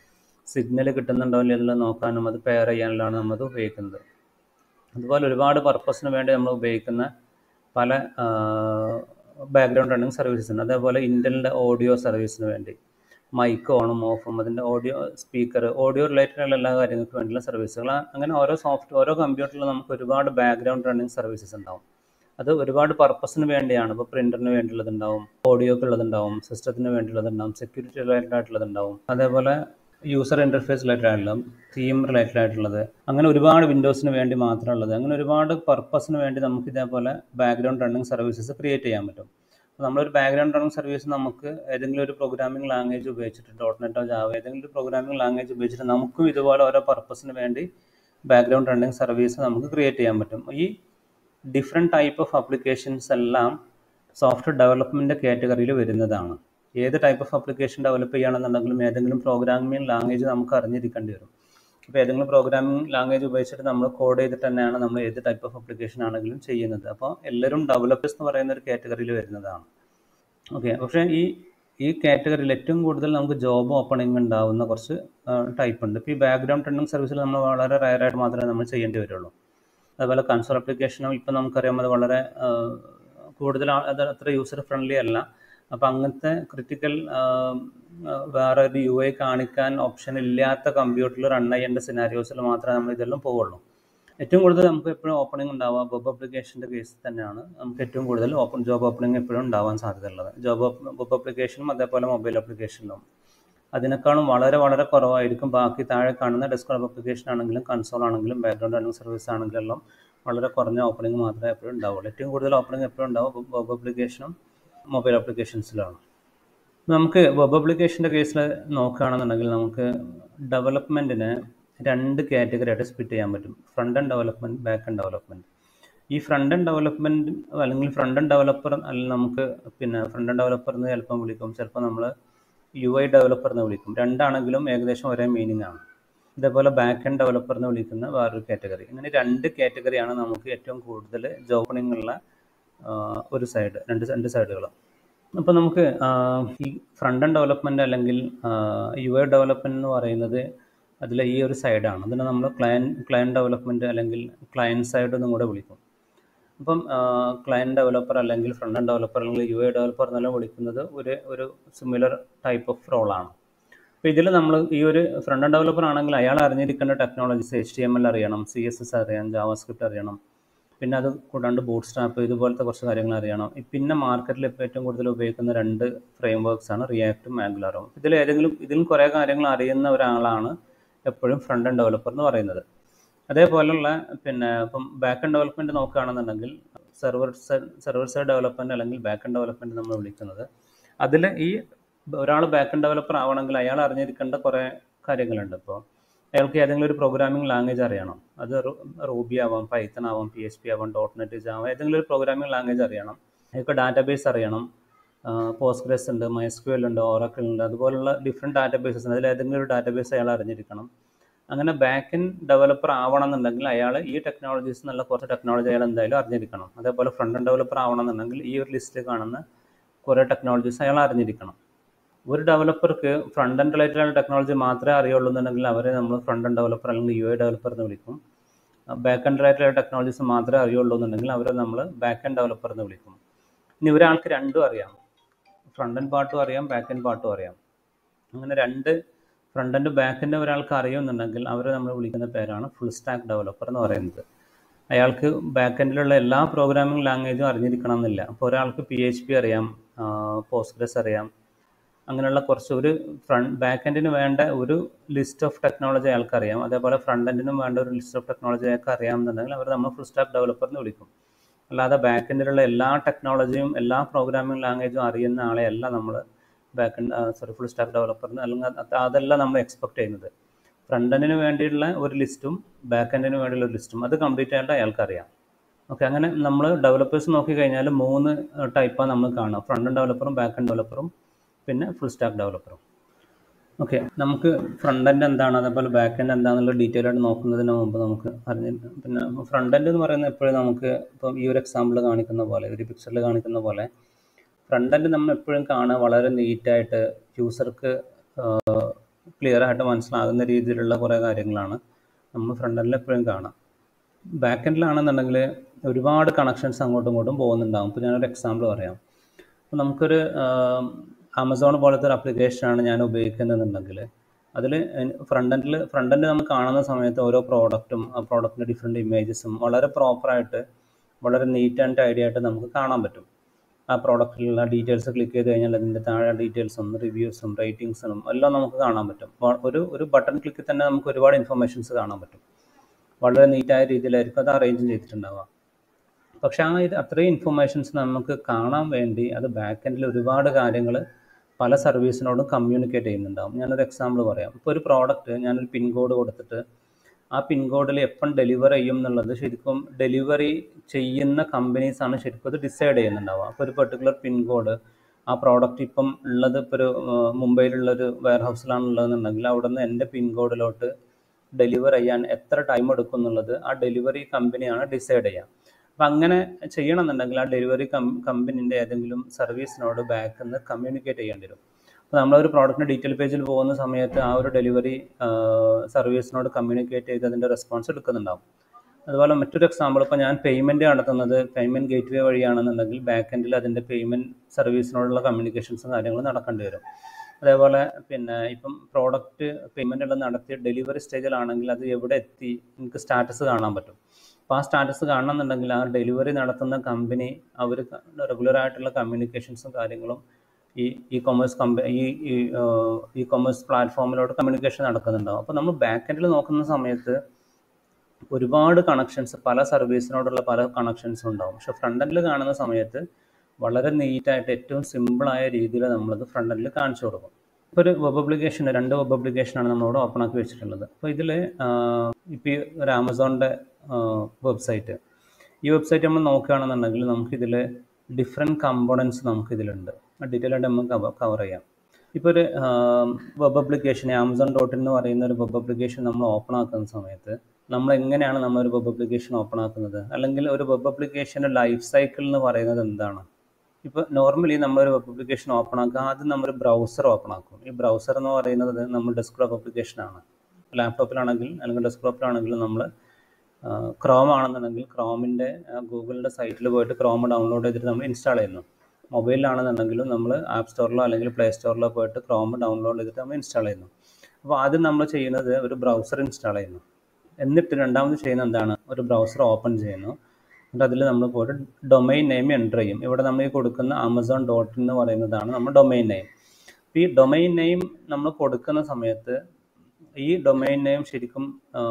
സിഗ്നൽ കിട്ടുന്നുണ്ടോ ഇല്ലയോ എന്നുള്ളത് നോക്കാനും അത് പെയർ ചെയ്യാനുള്ളതാണ് നമ്മളത് ഉപയോഗിക്കുന്നത് അതുപോലെ ഒരുപാട് പർപ്പസിന് വേണ്ടി നമ്മൾ ഉപയോഗിക്കുന്ന പല ബാക്ക്ഗ്രൗണ്ട് റണ്ണിങ് സർവീസസ് ഉണ്ട് അതേപോലെ ഇൻ്റലിൻ്റെ ഓഡിയോ സർവീസിന് വേണ്ടി മൈക്ക് ഓണും ഓഫും അതിൻ്റെ ഓഡിയോ സ്പീക്കർ ഓഡിയോ റിലേറ്റഡ് ആയിട്ടുള്ള എല്ലാ കാര്യങ്ങൾക്കും വേണ്ടിയുള്ള സർവീസുകൾ അങ്ങനെ ഓരോ സോഫ്റ്റ് ഓരോ കമ്പ്യൂട്ടറിലും നമുക്ക് ഒരുപാട് ബാക്ക്ഗ്രൗണ്ട് റണ്ണിങ് സർവീസസ് ഉണ്ടാവും അത് ഒരുപാട് പർപ്പസിന് വേണ്ടിയാണ് ഇപ്പോൾ പ്രിൻ്ററിന് വേണ്ടിയുള്ളതുണ്ടാവും ഓഡിയോക്ക് ഉള്ളതുണ്ടാവും സിസ്റ്റത്തിന് വേണ്ടിയുള്ളതുണ്ടാവും സെക്യൂരിറ്റി റിലേറ്റഡ് ആയിട്ടുള്ളതുണ്ടാവും അതേപോലെ യൂസർ ഇൻ്റർഫേസ് റിലേറ്റഡ് ആയിട്ടുള്ള തീം റിലേറ്റഡ് ആയിട്ടുള്ളത് അങ്ങനെ ഒരുപാട് വിൻഡോസിന് വേണ്ടി മാത്രമുള്ളത് അങ്ങനെ ഒരുപാട് പർപ്പസിന് വേണ്ടി നമുക്ക് ഇതേപോലെ ബാക്ക്ഗ്രൗണ്ട് റണ്ണിങ് സർവീസസ് ക്രിയേറ്റ് ചെയ്യാൻ പറ്റും അപ്പോൾ നമ്മളൊരു ബാക്ക്ഗ്രൗണ്ട് റണ്ണിങ് സർവീസ് നമുക്ക് ഏതെങ്കിലും ഒരു പ്രോഗ്രാമിംഗ് ലാംഗ്വേജ് ഉപയോഗിച്ചിട്ട് ഡോട്ട് നെറ്റോ ജാവ ഏതെങ്കിലും ഒരു പ്രോഗ്രാമിംഗ് ലാംഗ്വേജ് ഉപയോഗിച്ചിട്ട് നമുക്കും ഇതുപോലെ ഓരോ പർപ്പസിന് വേണ്ടി ബാക്ക്ഗ്രൗണ്ട് റണ്ണിങ് സർവീസ് നമുക്ക് ക്രിയേറ്റ് ചെയ്യാൻ പറ്റും ഈ ഡിഫറെൻറ്റ് ടൈപ്പ് ഓഫ് അപ്ലിക്കേഷൻസ് എല്ലാം സോഫ്റ്റ്വെയർ ഡെവലപ്മെൻറ്റ് കാറ്റഗറിയിൽ വരുന്നതാണ് ഏത് ടൈപ്പ് ഓഫ് അപ്ലിക്കേഷൻ ഡെവലപ്പ് ചെയ്യുകയാണെന്നുണ്ടെങ്കിലും ഏതെങ്കിലും പ്രോഗ്രാമിംഗ് ലാംഗ്വേജ് നമുക്ക് അറിഞ്ഞിരിക്കേണ്ടി വരും ഇപ്പോൾ ഏതെങ്കിലും പ്രോഗ്രാമിംഗ് ലാംഗ്വേജ് ഉപയോഗിച്ചിട്ട് നമ്മൾ കോഡ് ചെയ്തിട്ട് തന്നെയാണ് നമ്മൾ ഏത് ടൈപ്പ് ഓഫ് അപ്ലിക്കേഷൻ ആണെങ്കിലും ചെയ്യുന്നത് അപ്പോൾ എല്ലാവരും ഡെവലപ്പേഴ്സ് എന്ന് പറയുന്ന ഒരു കാറ്റഗറിയിൽ വരുന്നതാണ് ഓക്കെ പക്ഷേ ഈ ഈ കാറ്റഗറിയിൽ ഏറ്റവും കൂടുതൽ നമുക്ക് ജോബ് ഓപ്പണിംഗ് ഉണ്ടാവുന്ന കുറച്ച് ടൈപ്പ് ഉണ്ട് ഇപ്പോൾ ഈ ബാക്ക്ഗ്രൗണ്ട് ട്രെൻഡിങ് സർവീസിൽ നമ്മൾ വളരെ റയറായിട്ട് മാത്രമേ നമ്മൾ ചെയ്യേണ്ടി വരുള്ളൂ അതുപോലെ കൺസോൾ അപ്ലിക്കേഷനും ഇപ്പം നമുക്കറിയാം അത് വളരെ കൂടുതൽ അത് അത്ര യൂസർ ഫ്രണ്ട്ലി അല്ല അപ്പോൾ അങ്ങനത്തെ ക്രിട്ടിക്കൽ വേറെ ഒരു യു ഐ കാണിക്കാൻ ഓപ്ഷൻ ഇല്ലാത്ത കമ്പ്യൂട്ടറിൽ റൺ ചെയ്യേണ്ട സിനാരിയോസിൽ മാത്രമേ നമ്മൾ ഇതെല്ലാം പോവുള്ളൂ ഏറ്റവും കൂടുതൽ നമുക്ക് എപ്പോഴും ഓപ്പണിംഗ് ഉണ്ടാവുക വെബ് അപ്ലിക്കേഷൻ്റെ കേസിൽ തന്നെയാണ് നമുക്ക് ഏറ്റവും കൂടുതൽ ഓപ്പൺ ജോബ് ഓപ്പണിംഗ് എപ്പോഴും ഉണ്ടാവാൻ സാധ്യതയുള്ളത് ജോബ് വെബ് അപ്ലിക്കേഷനും അതേപോലെ മൊബൈൽ അപ്ലിക്കേഷനിലും അതിനേക്കാളും വളരെ വളരെ കുറവായിരിക്കും ബാക്കി താഴെ കാണുന്ന ഡെസ്ക്ടോപ്പ് അപ്ലിക്കേഷൻ ആണെങ്കിലും കൺസോൾ ആണെങ്കിലും ബാക്ക്ഗ്രൗണ്ട് റണ്ണിംഗ് സർവീസ് ആണെങ്കിലും എല്ലാം വളരെ കുറഞ്ഞ ഓപ്പണിംഗ് മാത്രമേ എപ്പോഴും ഉണ്ടാവുള്ളൂ ഏറ്റവും കൂടുതൽ ഓപ്പണിംഗ് എപ്പോഴും ഉണ്ടാവും വെബ് അപ്ലിക്കേഷനും മൊബൈൽ അപ്ലിക്കേഷൻസിലാണ് നമുക്ക് വെബ് അപ്ലിക്കേഷൻ്റെ കേസിൽ നോക്കുകയാണെന്നുണ്ടെങ്കിൽ നമുക്ക് ഡെവലപ്മെൻറ്റിന് രണ്ട് കാറ്റഗറി ആയിട്ട് സ്പ്ലിറ്റ് ചെയ്യാൻ പറ്റും front end development back end development ഈ ഫ്രണ്ട് എൻഡ് ഡെവലപ്മെൻറ്റ് അല്ലെങ്കിൽ ഫ്രണ്ട് എൻഡ് ഡെവലപ്പർ അല്ലെങ്കിൽ നമുക്ക് പിന്നെ ഫ്രണ്ട് എൻഡ് ഡെവലപ്പർ എന്ന് ചിലപ്പം വിളിക്കും ചിലപ്പോൾ നമ്മൾ യു ഐ ഡെവലപ്പർ എന്ന് വിളിക്കും രണ്ടാണെങ്കിലും ഏകദേശം ഒരേ മീനിങ് ആണ് ഇതേപോലെ ബാക്ക് എൻഡ് ഡെവലപ്പർ എന്ന് വിളിക്കുന്ന വേറൊരു കാറ്റഗറി ഇങ്ങനെ രണ്ട് കാറ്റഗറിയാണ് നമുക്ക് ഏറ്റവും കൂടുതൽ ജോബണിംഗ് ഉള്ള ഒരു സൈഡ് രണ്ട് രണ്ട് സൈഡുകൾ അപ്പോൾ നമുക്ക് ഈ ഫ്രണ്ട് എൻഡ് ഡെവലപ്മെൻറ്റ് അല്ലെങ്കിൽ യു ഐ ഡെവലപ്മെൻറ്റ് എന്ന് പറയുന്നത് അതിലെ ഈ ഒരു സൈഡാണ് അതിനെ നമ്മൾ ക്ലയൻ ക്ലയൻ ഡെവലപ്മെൻറ്റ് അല്ലെങ്കിൽ ക്ലയൻ സൈഡ് എന്നും കൂടെ വിളിക്കും അപ്പം ക്ലയൻ ഡെവലപ്പർ അല്ലെങ്കിൽ ഫ്രണ്ട് എൻഡ് ഡെവലപ്പർ അല്ലെങ്കിൽ യു ഐ ഡെവലപ്പർ എന്നെല്ലാം വിളിക്കുന്നത് ഒരു ഒരു സിമിലർ ടൈപ്പ് ഓഫ് റോളാണ് അപ്പോൾ ഇതിൽ നമ്മൾ ഈ ഒരു ഫ്രണ്ട് എൻഡ് ഡെവലപ്പർ ആണെങ്കിൽ അയാൾ അറിഞ്ഞിരിക്കേണ്ട technologies H T M L അറിയണം സി എസ് എസ് അറിയാം ജാവാസ്ക്രിപ്റ്റ് അറിയണം പിന്നെ അത് കൂടാണ്ട് ബൂട്ട് സ്റ്റാപ്പ് ഇതുപോലത്തെ കുറച്ച് കാര്യങ്ങൾ അറിയണം പിന്നെ മാർക്കറ്റിൽ ഇപ്പോൾ ഏറ്റവും കൂടുതൽ ഉപയോഗിക്കുന്ന രണ്ട് ഫ്രെയിം വർക്ക്സ് ആണ് റിയാക്റ്റും ആംഗുലറും ഇതിൽ ഏതെങ്കിലും ഇതിൽ കുറേ കാര്യങ്ങൾ അറിയുന്ന ഒരാളാണ് എപ്പോഴും ഫ്രണ്ട് എൻഡ് ഡെവലപ്പർ എന്ന് പറയുന്നത് അതേപോലുള്ള പിന്നെ ഇപ്പം ബാക്ക് എൻഡ് ഡെവലപ്മെൻറ്റ് നോക്കുകയാണെന്നുണ്ടെങ്കിൽ സെർവർ സെർവർ സൈഡ് ഡെവലപ്മെൻറ്റ് അല്ലെങ്കിൽ ബാക്ക് എൻഡ് ഡെവലപ്മെൻറ്റ് നമ്മൾ വിളിക്കുന്നത് അതിൽ ഈ ഒരാൾ ബാക്ക് എൻഡ് ഡെവലപ്പർ ആവണമെങ്കിൽ അയാൾ അറിഞ്ഞിരിക്കേണ്ട കുറേ കാര്യങ്ങളുണ്ട് ഇപ്പോൾ അയാൾക്ക് ഏതെങ്കിലും ഒരു പ്രോഗ്രാമിംഗ് ലാംഗ്വേജ് അറിയണം അത് റൂബി ആവാം പൈത്തൺ ആവാം പി എച്ച് പി ആവാം ഡോട്ട് നെറ്റ് ജാവ ഏതെങ്കിലും ഒരു പ്രോഗ്രാമിംഗ് ലാംഗ്വേജ് അറിയണം അയാൾക്ക് ഡാറ്റാബേസ് അറിയണം പോസ്റ്റ്ഗ്രസ് ഉണ്ട് മൈസ്ക്യൂഎൽ ഉണ്ട് ഓറക്കിൾ ഉണ്ട് അതുപോലുള്ള ഡിഫറെൻറ്റ് ഡാറ്റാബേസസ് ഉണ്ട് അതിൽ ഏതെങ്കിലും ഒരു ഡാറ്റാബേസ് അയാൾ അറിഞ്ഞിരിക്കണം അങ്ങനെ ബാക്ക് എൻഡ് ഡെവലപ്പർ ആവണമെന്നുണ്ടെങ്കിൽ അയാൾ ഈ ടെക്നോളജീസ് എന്നുള്ള കുറച്ച് ടെക്നോളജി അയാൾ എന്തായാലും അറിഞ്ഞിരിക്കണം അതേപോലെ ഫ്രണ്ട് എൻഡ് ഡെവലപ്പർ ആവണമെന്നുണ്ടെങ്കിൽ ഈ ഒരു ലിസ്റ്റിൽ കാണുന്ന കുറേ ടെക്നോളജീസ് അയാൾ അറിഞ്ഞിരിക്കണം ഒരു ഡെവലപ്പർക്ക് ഫ്രണ്ട് എൻഡ് റിലേറ്റഡ് ആയ ടെക്നോളജി മാത്രമേ അറിയുള്ളൂ എന്നുണ്ടെങ്കിൽ അവരെ നമ്മൾ ഫ്രണ്ട് എൻഡ് ഡെവലപ്പർ അല്ലെങ്കിൽ യു ഐ ഡെവലപ്പർ എന്ന് വിളിക്കും ബാക്ക് എൻഡ് റിലേറ്റഡ് ആയ ടെക്നോളജീസ് മാത്രമേ അറിയുള്ളൂ എന്നുണ്ടെങ്കിൽ അവരെ നമ്മൾ ബാക്ക് എൻഡ് ഡെവലപ്പർ എന്ന് വിളിക്കും ഇനി ഒരാൾക്ക് രണ്ടും അറിയാം ഫ്രണ്ട് എൻഡ് പാർട്ടും അറിയാം ബാക്ക് എൻഡ് പാർട്ടും അറിയാം അങ്ങനെ രണ്ട് ഫ്രണ്ട് എൻഡ് ബാക്ക് എൻഡ് ഒരാൾക്ക് അറിയുമെന്നുണ്ടെങ്കിൽ അവരെ നമ്മൾ വിളിക്കുന്ന പേരാണ് ഫുൾ സ്റ്റാക്ക് ഡെവലപ്പർ എന്ന് പറയുന്നത് അയാൾക്ക് ബാക്ക് എൻഡിലുള്ള എല്ലാ പ്രോഗ്രാമിംഗ് ലാംഗ്വേജും അറിഞ്ഞിരിക്കണം എന്നില്ല അപ്പോൾ ഒരാൾക്ക് പി എച്ച് പി അറിയാം പോസ്റ്റ്ഗ്രസ് അറിയാം അങ്ങനെയുള്ള കുറച്ച് ഒരു ഫ്രണ്ട് ബാക്ക് എൻഡിന് വേണ്ട ഒരു ലിസ്റ്റ് ഓഫ് ടെക്നോളജി അയാൾക്ക് അറിയാം അതേപോലെ ഫ്രണ്ട് എൻഡിനും വേണ്ട ഒരു ലിസ്റ്റ് ഓഫ് ടെക്നോളജി അയാൾക്ക് അറിയാമെന്നുണ്ടെങ്കിൽ അവർ നമ്മൾ ഫുൾ സ്റ്റാക്ക് ഡെവലപ്പർ എന്ന് വിളിക്കും അല്ലാതെ ബാക്ക് എൻഡിലുള്ള എല്ലാ ടെക്നോളജിയും എല്ലാ പ്രോഗ്രാമിംഗ് ലാംഗ്വേജും അറിയുന്ന ആളെയല്ല നമ്മൾ back end sorry full stack developer അല്ലെങ്കിൽ അതല്ല നമ്മൾ എക്സ്പെക്ട് ചെയ്യുന്നത് ഫ്രണ്ട് എൻഡിന് വേണ്ടിയുള്ള ഒരു ലിസ്റ്റും ബാക്ക് എൻഡിന് വേണ്ടിയുള്ള ഒരു ലിസ്റ്റും അത് കംപ്ലീറ്റ് ആയിട്ട് അയാൾക്ക് അറിയാം ഓക്കെ അങ്ങനെ നമ്മൾ ഡെവലപ്പേഴ്സ് നോക്കിക്കഴിഞ്ഞാൽ മൂന്ന് ടൈപ്പാണ് നമ്മൾ കാണുക ഫ്രണ്ട് എൻഡ് ഡെവലപ്പറും ബാക്ക് എൻഡ് ഡെവലപ്പറും പിന്നെ ഫുൾ സ്റ്റാക്ക് ഡെവലപ്പറും ഓക്കെ നമുക്ക് ഫ്രണ്ട് എൻഡ് എന്താണ് അതേപോലെ ബാക്ക് എൻഡ് എന്താണെന്നുള്ള ഡീറ്റെയിൽ ആയിട്ട് നോക്കുന്നതിന് മുമ്പ് നമുക്ക് അറിഞ്ഞ പിന്നെ ഫ്രണ്ട് എൻഡ് എന്ന് പറയുന്നത് എപ്പോഴും നമുക്ക് ഇപ്പം ഈ ഒരു എക്സാമ്പിൾ കാണിക്കുന്ന പോലെ ഒരു പിക്ചറിൽ കാണിക്കുന്ന പോലെ ഫ്രണ്ട് എൻഡ് നമ്മൾ എപ്പോഴും കാണുക വളരെ നീറ്റായിട്ട് യൂസർക്ക് ക്ലിയർ ആയിട്ട് മനസ്സിലാകുന്ന രീതിയിലുള്ള കുറേ കാര്യങ്ങളാണ് നമ്മൾ ഫ്രണ്ട് എൻഡിൽ എപ്പോഴും കാണാം ബാക്ക് എൻഡിലാണെന്നുണ്ടെങ്കിൽ ഒരുപാട് കണക്ഷൻസ് അങ്ങോട്ടും ഇങ്ങോട്ടും പോകുന്നുണ്ടാകും ഇപ്പോൾ ഞാനൊരു എക്സാമ്പിൾ പറയാം അപ്പോൾ നമുക്കൊരു ആമസോൺ പോലത്തെ ഒരു ആപ്ലിക്കേഷനാണ് ഞാൻ ഉപയോഗിക്കുന്നതെന്നുണ്ടെങ്കിൽ അതിൽ ഫ്രണ്ട് എൻഡിൽ ഫ്രണ്ട് എൻഡ് നമ്മൾ കാണുന്ന സമയത്ത് ഓരോ പ്രോഡക്റ്റും ആ പ്രോഡക്റ്റിൻ്റെ ഡിഫറെൻറ്റ് ഇമേജസും വളരെ പ്രോപ്പറായിട്ട് വളരെ നീറ്റ് ആൻഡ് ടൈഡി ആയിട്ട് നമുക്ക് കാണാൻ പറ്റും ആ പ്രോഡക്റ്റിലുള്ള ഡീറ്റെയിൽസ് ക്ലിക്ക് ചെയ്ത് കഴിഞ്ഞാൽ അതിൻ്റെ താഴെ ഡീറ്റെയിൽസും റിവ്യൂസും റേറ്റിംഗ്സും എല്ലാം നമുക്ക് കാണാൻ പറ്റും വ- ഒരു ഒരു ബട്ടൺ ക്ലിക്കിൽ തന്നെ നമുക്ക് ഒരുപാട് ഇൻഫർമേഷൻസ് കാണാൻ പറ്റും വളരെ നീറ്റായ രീതിയിലായിരിക്കും അത് അറേഞ്ച് ചെയ്തിട്ടുണ്ടാവുക പക്ഷെ ആ ഇത് അത്രയും ഇൻഫർമേഷൻസ് നമുക്ക് കാണാൻ വേണ്ടി അത് ബാക്ക് എൻഡിൽ ഒരുപാട് കാര്യങ്ങൾ പല സർവീസിനോടും കമ്മ്യൂണിക്കേറ്റ് ചെയ്യുന്നുണ്ടാവും ഞാനൊരു എക്സാമ്പിൾ പറയാം ഇപ്പോൾ ഒരു പ്രോഡക്റ്റ് ഞാനൊരു പിൻ കോഡ് കൊടുത്തിട്ട് ആ പിൻ കോഡിൽ എപ്പം ഡെലിവർ ചെയ്യും എന്നുള്ളത് ശരിക്കും ഡെലിവറി ചെയ്യുന്ന കമ്പനീസാണ് ശരിക്കും അത് ഡിസൈഡ് ചെയ്യുന്നുണ്ടാവുക അപ്പോൾ ഒരു പെർട്ടിക്കുലർ പിൻ കോഡ് ആ പ്രോഡക്റ്റ് ഇപ്പം ഉള്ളത് ഇപ്പോൾ ഒരു ആ, മുംബൈയിലുള്ളൊരു വെയർ ഹൗസിലാണ് ഉള്ളതെന്നുണ്ടെങ്കിൽ അവിടെ നിന്ന് എൻ്റെ പിൻ കോഡിലോട്ട് ഡെലിവർ ചെയ്യാൻ എത്ര ടൈം എടുക്കും എന്നുള്ളത് ആ ഡെലിവറി കമ്പനിയാണ് ഡിസൈഡ് ചെയ്യുക അപ്പം അങ്ങനെ ചെയ്യണമെന്നുണ്ടെങ്കിൽ ആ ഡെലിവറി കം കമ്പനീൻ്റെ ഏതെങ്കിലും സർവീസിനോട് ബാക്കിൽ നിന്ന് കമ്മ്യൂണിക്കേറ്റ് ചെയ്യേണ്ടി വരും അപ്പോൾ നമ്മളൊരു പ്രോഡക്റ്റിൻ്റെ ഡീറ്റെയിൽ പേജിൽ പോകുന്ന സമയത്ത് ആ ഒരു ഡെലിവറി സർവീസിനോട് കമ്മ്യൂണിക്കേറ്റ് ചെയ്ത് അതിൻ്റെ റെസ്പോൺസ് എടുക്കുന്നുണ്ടാവും അതുപോലെ മറ്റൊരു എക്സാമ്പിൾ ഇപ്പോൾ ഞാൻ പേയ്മെൻറ്റ് നടത്തുന്നത് പേയ്മെൻറ്റ് ഗേറ്റ് വേ വഴിയാണെന്നുണ്ടെങ്കിൽ ബാക്ക് എൻഡിൽ അതിൻ്റെ പേയ്മെൻറ്റ് സർവീസിനോടുള്ള കമ്മ്യൂണിക്കേഷൻസും കാര്യങ്ങളും നടക്കേണ്ടി വരും അതേപോലെ പിന്നെ ഇപ്പം പ്രോഡക്റ്റ് പേയ്മെൻ്റ് എല്ലാം നടത്തി ഡെലിവറി സ്റ്റേജിലാണെങ്കിൽ അത് എവിടെ എത്തി എനിക്ക് സ്റ്റാറ്റസ് കാണാൻ പറ്റും അപ്പോൾ ആ സ്റ്റാറ്റസ് കാണണമെന്നുണ്ടെങ്കിൽ ആ ഡെലിവറി നടത്തുന്ന കമ്പനി അവർ റെഗുലറായിട്ടുള്ള കമ്മ്യൂണിക്കേഷൻസും കാര്യങ്ങളും ഈ ഇ കൊമേഴ്സ് കമ്പ ഈ ഇ കൊമേഴ്സ് പ്ലാറ്റ്ഫോമിലോട്ട് കമ്മ്യൂണിക്കേഷൻ നടക്കുന്നുണ്ടാവും അപ്പോൾ നമ്മൾ ബാക്ക് എൻഡിൽ നോക്കുന്ന സമയത്ത് ഒരുപാട് കണക്ഷൻസ് പല സർവീസിനോടുള്ള പല കണക്ഷൻസും ഉണ്ടാവും പക്ഷെ ഫ്രണ്ട് എൻഡിൽ കാണുന്ന സമയത്ത് വളരെ നീറ്റായിട്ട് ഏറ്റവും സിമ്പിളായ രീതിയിൽ നമ്മളത് ഫ്രണ്ട് എൻഡിൽ കാണിച്ചു കൊടുക്കും ഇപ്പോൾ ഒരു വെബ് അപ്ലിക്കേഷൻ രണ്ട് വെബ് അപ്ലിക്കേഷനാണ് നമ്മളിവിടെ ഓപ്പൺ ആക്കി വെച്ചിട്ടുള്ളത് അപ്പോൾ ഇതിൽ ഇപ്പോൾ ഈ ഒരു ആമസോണിൻ്റെ വെബ്സൈറ്റ് ഈ വെബ്സൈറ്റ് നമ്മൾ നോക്കുകയാണെന്നുണ്ടെങ്കിൽ നമുക്കിതിൽ ഡിഫറെൻറ്റ് കമ്പോണൻസ് നമുക്കിതിലുണ്ട് ഡീറ്റെയിൽ ആയിട്ട് നമുക്ക് കവർ കവർ ചെയ്യാം ഇപ്പോൾ ഒരു വെബ് അപ്ലിക്കേഷൻ ആമസോൺ ഡോട്ട് എന്ന് പറയുന്ന ഒരു വെബ് അപ്ലിക്കേഷൻ നമ്മൾ ഓപ്പൺ ആക്കുന്ന സമയത്ത് നമ്മൾ എങ്ങനെയാണ് നമ്മൾ ഒരു വെബ് അപ്ലിക്കേഷൻ ഓപ്പൺ ആക്കുന്നത് അല്ലെങ്കിൽ ഒരു വെബ് അപ്ലിക്കേഷൻ്റെ ലൈഫ് സൈക്കിൾ എന്ന് പറയുന്നത് എന്താണ് ഇപ്പോൾ നോർമലി നമ്മളൊരു വെബ് അപ്ലിക്കേഷൻ ഓപ്പൺ ആക്കുക ആദ്യം നമ്മൾ ബ്രൗസർ ഓപ്പൺ ആക്കും ഈ ബ്രൗസർ എന്ന് പറയുന്നത് നമ്മൾ ഡെസ്ക്ടോപ്പ് അപ്ലിക്കേഷനാണ് ലാപ്ടോപ്പിലാണെങ്കിൽ അല്ലെങ്കിൽ ഡെസ്ക്ടോപ്പിലാണെങ്കിൽ നമ്മൾ ക്രോം ആണെന്നുണ്ടെങ്കിൽ ക്രോമിൻ്റെ ഗൂഗിളിൻ്റെ സൈറ്റിൽ പോയിട്ട് ക്രോം ഡൗൺലോഡ് ചെയ്തിട്ട് നമ്മൾ ഇൻസ്റ്റാൾ ചെയ്യുന്നു മൊബൈലിലാണെന്നുണ്ടെങ്കിലും നമ്മൾ ആപ്പ് സ്റ്റോറിലോ അല്ലെങ്കിൽ പ്ലേ സ്റ്റോറിലോ പോയിട്ട് ക്രോം ഡൗൺലോഡ് ചെയ്തിട്ട് നമ്മൾ ഇൻസ്റ്റാൾ ചെയ്യുന്നു അപ്പോൾ ആദ്യം നമ്മൾ ചെയ്യുന്നത് ഒരു ബ്രൗസർ ഇൻസ്റ്റാൾ ചെയ്യുന്നു എന്നിട്ട് രണ്ടാമത് ചെയ്യുന്നത് എന്താണ് ഒരു ബ്രൗസർ ഓപ്പൺ ചെയ്യുന്നു എന്നിട്ട് അതിൽ നമ്മൾ പോയിട്ട് ഡൊമൈൻ നെയിം എൻ്റർ ചെയ്യും ഇവിടെ നമ്മൾ ഈ കൊടുക്കുന്ന ആമസോൺ ഡോട്ട് എന്ന് പറയുന്നതാണ് നമ്മൾ ഡൊമൈൻ നെയിം അപ്പോൾ ഈ ഡൊമൈൻ നെയിം നമ്മൾ കൊടുക്കുന്ന സമയത്ത് ഈ ഡൊമൈൻ നെയിം ശരിക്കും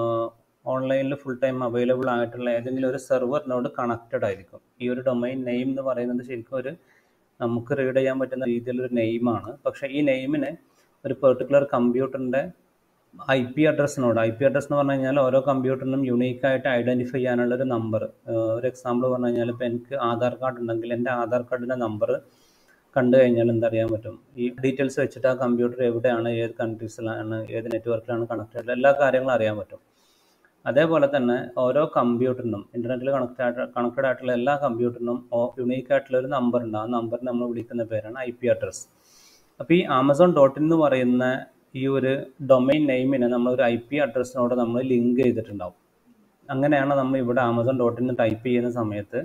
ഓൺലൈനിൽ ഫുൾ ടൈം അവൈലബിൾ ആയിട്ടുള്ള ഏതെങ്കിലും ഒരു സെർവറിനോട് കണക്റ്റഡ് ആയിരിക്കും ഈ ഒരു ഡൊമൈൻ നെയിം എന്ന് പറയുന്നത് ശരിക്കും ഒരു നമുക്ക് റീഡ് ചെയ്യാൻ പറ്റുന്ന രീതിയിലൊരു നെയിമാണ് പക്ഷേ ഈ നെയിമിന് ഒരു പെർട്ടിക്കുലർ കമ്പ്യൂട്ടറിൻ്റെ ഐ പി അഡ്രസ്സിനോട് ഐ പി അഡ്രസ് എന്ന് പറഞ്ഞു കഴിഞ്ഞാൽ ഓരോ കമ്പ്യൂട്ടറിനും യുണീക്കായിട്ട് ഐഡൻറ്റിഫൈ ചെയ്യാനുള്ള ഒരു നമ്പർ ഒരു എക്സാമ്പിൾ പറഞ്ഞു കഴിഞ്ഞാൽ ഇപ്പോൾ എനിക്ക് ആധാർ കാർഡ് ഉണ്ടെങ്കിൽ എൻ്റെ ആധാർ കാർഡിൻ്റെ നമ്പർ കണ്ടു കഴിഞ്ഞാൽ എന്തറിയാൻ പറ്റും ഈ ഡീറ്റെയിൽസ് വെച്ചിട്ട് ആ കമ്പ്യൂട്ടർ എവിടെയാണ് ഏത് കൺട്രീസിലാണ് ഏത് നെറ്റ്വർക്കിലാണ് കണക്റ്റഡ് എല്ലാ കാര്യങ്ങളും അറിയാൻ പറ്റും അതേപോലെ തന്നെ ഓരോ കമ്പ്യൂട്ടറിനും ഇൻ്റർനെറ്റിൽ കണക്ട് ആയിട്ട് കണക്റ്റഡ് ആയിട്ടുള്ള എല്ലാ കമ്പ്യൂട്ടറിനും യുണീക്ക് ആയിട്ടുള്ള ഒരു നമ്പർ ഉണ്ട് ആ നമ്പർ നമ്മൾ വിളിക്കുന്ന പേരാണ് ഐ പി അഡ്രസ് അപ്പോൾ ഈ ആമസോൺ ഡോട്ട് എന്ന് പറയുന്ന ഈ ഒരു ഡൊമൈൻ നെയിമിനെ നമ്മൾ ഒരു ഐ പി അഡ്രസ്സിനോട് നമ്മൾ ലിങ്ക് ചെയ്തിട്ടുണ്ടാവും അങ്ങനെയാണ് നമ്മൾ ഇവിടെ ആമസോൺ ഡോട്ട് ഇൻ ടൈപ്പ് ചെയ്യുന്ന സമയത്ത്